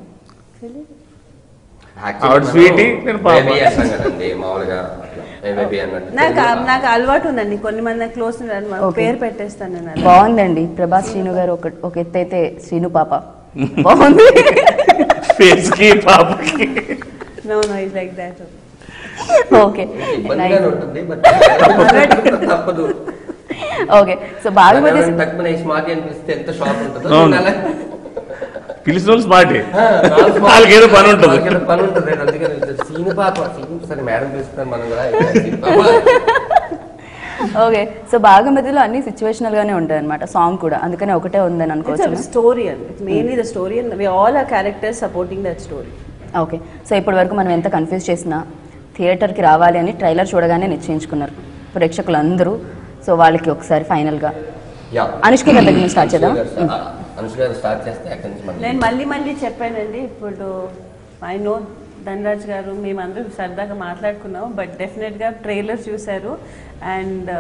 ఆవిడ స్వీటీ, నేను పాప. Baby అంటాం కదండి మామూలుగా బేబీ అన్నట్టు నాకు నాకు అలవాటు ఉందండి కొన్ని మంది క్లోజ్ Okay. పేరు పెట్టేస్తాను నేను అలా. బాగుందండి ప్రభాస్ శ్రీను గారు ఒక ఒక ఎత్తు అయితే శ్రీను పాప బాగుంది ఫేస్ కి పాపకి No, no, it's like that. Okay ఇబ్బందిగానే ఉంటుంది బట్ తప్పదు ఓకే సో బాగుమతి తక్కువ స్మార్ట్ అనిపిస్తే ఎంత షాక్ ఉంటుందో అవును. నేను అలా- పిలిచిన వాళ్ళు స్మార్టే ఆ, నాలుగు smart- వాళ్ళకేదో పని ఉంటుంది. వాళ్ళకేదో పని ఉంటుంది అందుకని సీన్ పాప సీన్ సరే మేడం పిలుస్తారు మనం కూడా సీన్ పాప. ఓకే సో బాగుమతిలో అన్ని సిచ్యువేషనల్ గానే ఉంటాయి అనమాట సాంగ్ కూడా అందుకని ఒకటే ఉందని It's a అనుకోవచ్చు story, and it's mainly the story, and we all are characters supporting that story. Okay so ఇప్పటి వరకు మనం ఎంత కన్ఫ్యూజ్ చేసినా థియేటర్కి రావాలి అని ట్రైలర్ చూడగానే నిశ్చయించుకున్నారు ప్రేక్షకులందరూ సో వాళ్ళకి ఒకసారి ఫైనల్గా యా అనుష్క గారి దగ్గర నుంచి స్టార్ట్ చేద్దాం అనుష్క గారు స్టా- అనుష్క గారు స్టార్ట్ చేస్తే అక్కడి నుంచి మళ్ళీ నేను మళ్ళీ మళ్ళీ చెప్పానండి ఇప్పుడు ఐ నో ధనరాజ్ గారు మేమందరూ సరదాగా మాట్లాడుకున్నాం బట్ డెఫినెట్గా ట్రైలర్ చూశారు అండ్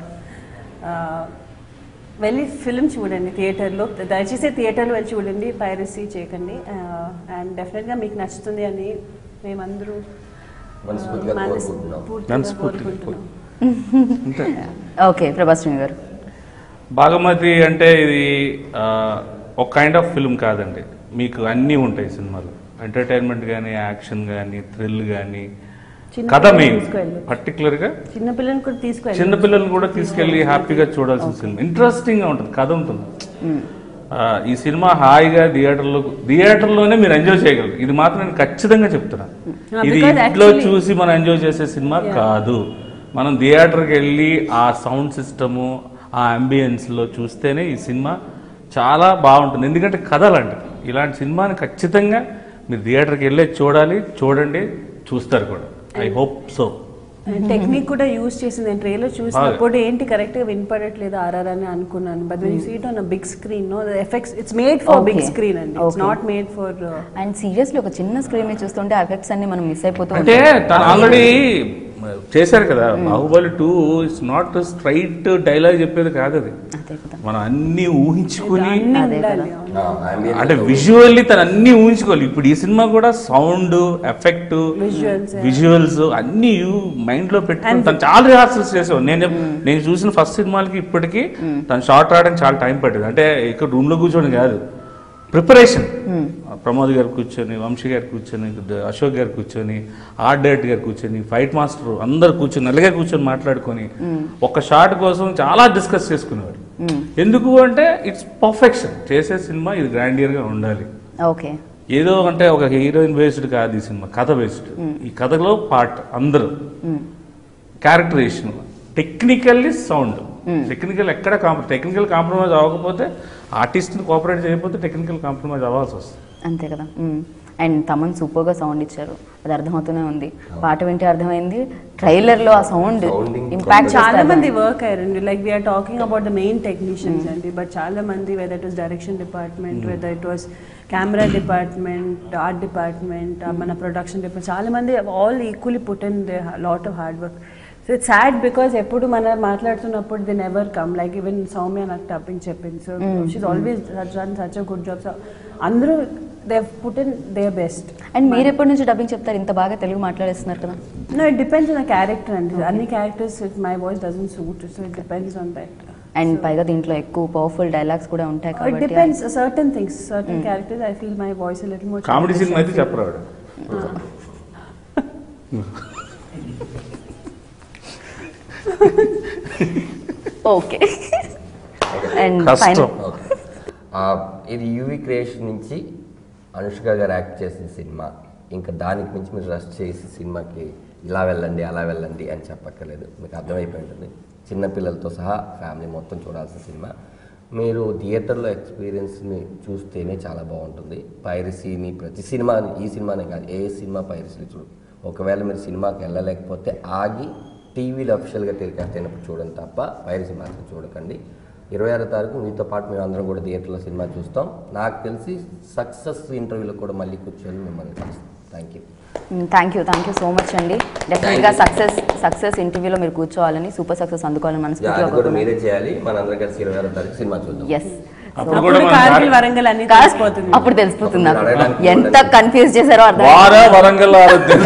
వెళ్ళి ఫిల్మ్ చూడండి థియేటర్లో దయచేసి థియేటర్లో వెళ్ళి చూడండి పైరసీ చేయకండి అండ్ డెఫినెట్గా మీకు నచ్చుతుంది అని మేమందరూ మనస్ఫూర్తిగా మనస్- కోరుకుంటున్నాం పూర్తిగా మనస్ఫూర్తిగా కోరుకుంటున్నాం అంతే ఓకే ప్రభాస్ శ్రీని గారు బాగమతి అంటే ఇది ఆ, ఒక కైండ్ ఆఫ్ ఫిల్మ్ కాదండి మీకు అన్నీ ఉంటాయి సినిమాలు ఎంటర్టైన్మెంట్ కానీ యాక్షన్ కానీ థ్రిల్ కానీ చిన్న కథ పిల్లల్ని మెయిన్ తీసుకువెళ్ళు. పర్టికులర్గా చిన్నపిల్లల్ని కూడా తీసుకెళ్ళి చిన్నపిల్లల్ని కూడా తీసుకెళ్ళి హ్యాపీగా చూడాల్సిన సినిమా ఇంట్రెస్టింగ్గా ఉంటుంది కథ ఉంటుంది ఆ, ఈ సినిమా హాయిగా థియేటర్లో థియేటర్లోనే మీరు ఎంజాయ్ చేయగలరు ఇది మాత్రం నేను ఖచ్చితంగా చెప్తున్నాను Yeah, ఇది because ఇంట్లో actually- చూసి మనం ఎంజాయ్ చేసే సినిమా Yeah. కాదు మనం థియేటర్కి వెళ్ళి ఆ సౌండ్ సిస్టము ఆ అంబియన్స్లో చూస్తేనే ఈ సినిమా చాలా బాగుంటుంది ఎందుకంటే కథలండి ఇలాంటి సినిమాని ఖచ్చితంగా మీరు థియేటర్కి వెళ్ళే చూడాలి చూడండి చూస్తారు కూడా ఐ హోప్ సో టెక్నిక్ కూడా యూజ్ చేసింది నేను ట్రైలర్ చూసినప్పుడు ఏంటి కరెక్ట్ గా వినపడట్లేదు ఆర్ఆర్ అని అనుకున్నాను but when you seat on big screen no effects it's made for big Okay. Screen అండి it's Okay. Not made for and seriously ఒక చిన్న స్క్రీన్ మీద చూస్తుంటే ఎఫెక్ట్స్ అన్ని మనం మిస్ అయిపోతూ అంటే ఉంటాం. తను ఆల్రెడీ చేశారు కదా Baahubali two it's not straight dialogue చెప్పేది కాదు అది అదే కదా మనం అన్ని ఊహించుకుని అన్ని అదే ఉండాలి కదా. ఆ, ambient అంటే తో విజువల్లీ తను అన్ని ఊహించుకోవాలి ఇప్పుడు ఈ సినిమా కూడా sound effect Visuals, yeah. Visuals అన్ని మైండ్ లో పెట్టుకుని తను చాలా రిహార్సల్స్ చేసావు నేను నేను చూసిన ఫస్ట్ సినిమాలకి ఇప్పటికి తను షార్ట్ రావడానికి చాలా టైం పట్టింది అంటే ఇక్కడ రూమ్ లో కూర్చొని కాదు ప్రిపరేషన్ ప్రమోద్ గారు కూర్చొని వంశీ గారు కూర్చొని ద- అశోక్ గారు కూర్చొని ఆర్ట్ డైరెక్టర్ గారు కూర్చొని ఫైట్ మాస్టర్ అందరు కూర్చొని నల్లగా కూర్చొని మాట్లాడుకొని ఒక షార్ట్ కోసం చాలా డిస్కస్ చేసుకునేవారు ఎందుకు అంటే ఇట్స్ పర్ఫెక్షన్ చేసే సినిమా ఇది గ్రాండియర్ గా ఉండాలి ఓకే ఏదో అంటే ఒక హీరోయిన్ బేస్డ్ కాదు ఈ సినిమా కథ బేస్డ్ ఈ కథలో పార్ట్ అందరూ క్యారెక్టరేషన్ టెక్నికల్లీ సౌండ్ టెక్నికల్ ఎక్కడ కాంప్ర టెక్నికల్ కాంప్రమైజ్ అవ్వకపోతే ఆర్టిస్ట్ని కోఆపరేట్ చేయకపోతే టెక్నికల్ కాంప్రమైజ్ అవ్వాల్సి వస్తుంది అంతే కదా అండ్ తమన్ సూపర్ గా సౌండ్ ఇచ్చారు అది అర్థమవుతూనే ఉంది పాట వింటే అర్థమైంది ట్రైలర్ లో ఆ సౌండ్ Sounding ఇంపాక్ట్ చాలా మంది వర్క్ అయ్యారండి like we're talking about the main technicians అండి బట్ చాలా మంది whether it was direction department whether it was camera department art department మన ప్రొడక్షన్ డిపార్ట్మెంట్ చాలా మంది all equally put in the lot of hard work so it's sad because ఎప్పుడు మనం మాట్లాడుతున్నప్పుడు they never come like even Soumya నాకు dubbing చెప్పింది so she's always run such a good job so అందరూ they put in they best and మీరు ఎప్పటి నుంచి dubbing చెప్తారు ఇంత బాగా తెలుగు మాట్లాడేస్తున్నారు కదా No, it depends on the character and any characters it, my voice doesn't suit, so it depends on that. And పైగా దీంట్లో ఎక్కువ పవర్ఫుల్ డైలాగ్స్ కూడా ఉంటాయి It కాబట్టి depends uh, certain things, certain characters. I feel my voice a little more. Comedy childish, సినిమా I అయితే feel. చెప్పరాడు okay and కష్టం ఫైనల్ ఓకే. ఆ, ఇది యూవి క్రియేషన్ నుంచి అనుష్క గారు యాక్ట్ చేసిన సినిమా ఇంకా దానికి మించి మీరు రష్ చేసి సినిమాకి ఇలా వెళ్ళండి అలా వెళ్ళండి అని చెప్పక్కర్లేదు మీకు అర్థమైపోయి ఉంటుంది చిన్నపిల్లలతో సహా ఫ్యామిలీ మొత్తం చూడాల్సిన సినిమా మీరు థియేటర్లో ఎక్స్పీరియన్స్ని చూస్తేనే చాలా బాగుంటుంది పైరసీని ప్రతి సినిమా ఈ సినిమానే కాదు ఏ సినిమా పైరసీలు చూడు ఒకవేళ మీరు సినిమాకి వెళ్ళలేకపోతే ఆగి టీవీలో అఫిషియల్గా టెలికాస్ట్ అయినప్పుడు చూడండి తప్ప పైరసీ మాత్రం చూడకండి ఇరవై ఆరో తారీఖు మీతో పాటు మేము అందరం కూడా థియేటర్లో సినిమా చూస్తాం నాకు తెలిసి సక్సెస్ ఇంటర్వ్యూలో కూడా మళ్ళీ కూర్చొని మిమ్మల్ని కలుస్తాం thank you thank you thank you so much అండి డెఫినెట్గా సక్సెస్ సక్సెస్ ఇంటర్వ్యూలో మీరు కూర్చోవాలని సూపర్ సక్సెస్ అందుకోవాలని అది కూడా మనస్ఫూర్తిగా మీరే చేయాలి మనందరం కలిసి ఇరవై ఆరో తారీఖు సినిమా చూద్దాం ఎస్ అప్పుడు కూడా అప్పుడు మన కార్గిల్ వరంగల్ అన్ని తెలిసిపోతుంది అప్పుడు తెలిసిపోతుంది నాకు అడగడానికి ఎంత కన్ఫ్యూజ్ చేశారో అర్థం వార వరంగల్ ఆరోగ్యం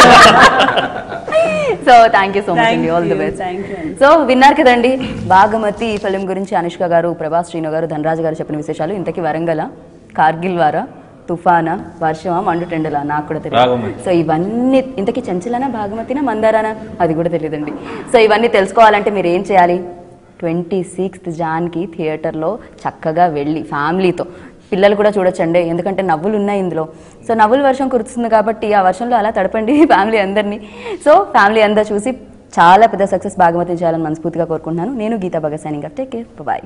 so thank you so much Thank అండి all the you, best thank you అండి. సో విన్నారు కదండి బాగమతి ఈ ఫిలిం గురించి అనుష్క గారు ప్రభాస్ శ్రీను గారు ధనరాజు గారు చెప్పిన విశేషాలు ఇంతకీ వరంగల కార్గిల్ వారా తుఫానా వర్షమా మండు టెండలా నాకు కూడా తెలియదు బాగమతి. సో ఇవన్నీ ఇంతకీ చంచలనా భాగమతినా మందారానా అది కూడా తెలియదండి సో ఇవన్నీ తెలుసుకోవాలంటే మీరు ఏం చేయాలి ట్వంటీ సిక్స్త్ జాన్కి థియేటర్లో చక్కగా వెళ్ళి ఫ్యామిలీతో పిల్లలు కూడా చూడొచ్చండి ఎందుకంటే నవ్వులు ఉన్నాయి ఇందులో సో నవ్వుల వర్షం కురుస్తుంది కాబట్టి ఆ వర్షంలో అలా తడపండి ఫ్యామిలీ అందరినీ సో ఫ్యామిలీ అంతా చూసి చాలా పెద్ద సక్సెస్ భాగమతి చేయాలని మనస్ఫూర్తిగా కోరుకుంటున్నాను నేను Geetha Bhagat signing take care bye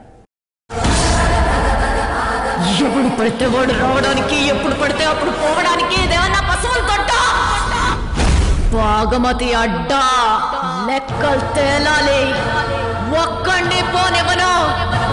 ఎప్పుడు పడితే వాడు రావడానికి ఎప్పుడు పడితే అప్పుడు పోవడానికి ఇదేమన్నా పశువులు తొట్ట బాగమతి అడ్డా లెక్కలు తేలాలి ఒక్కడిని పోనివ్వను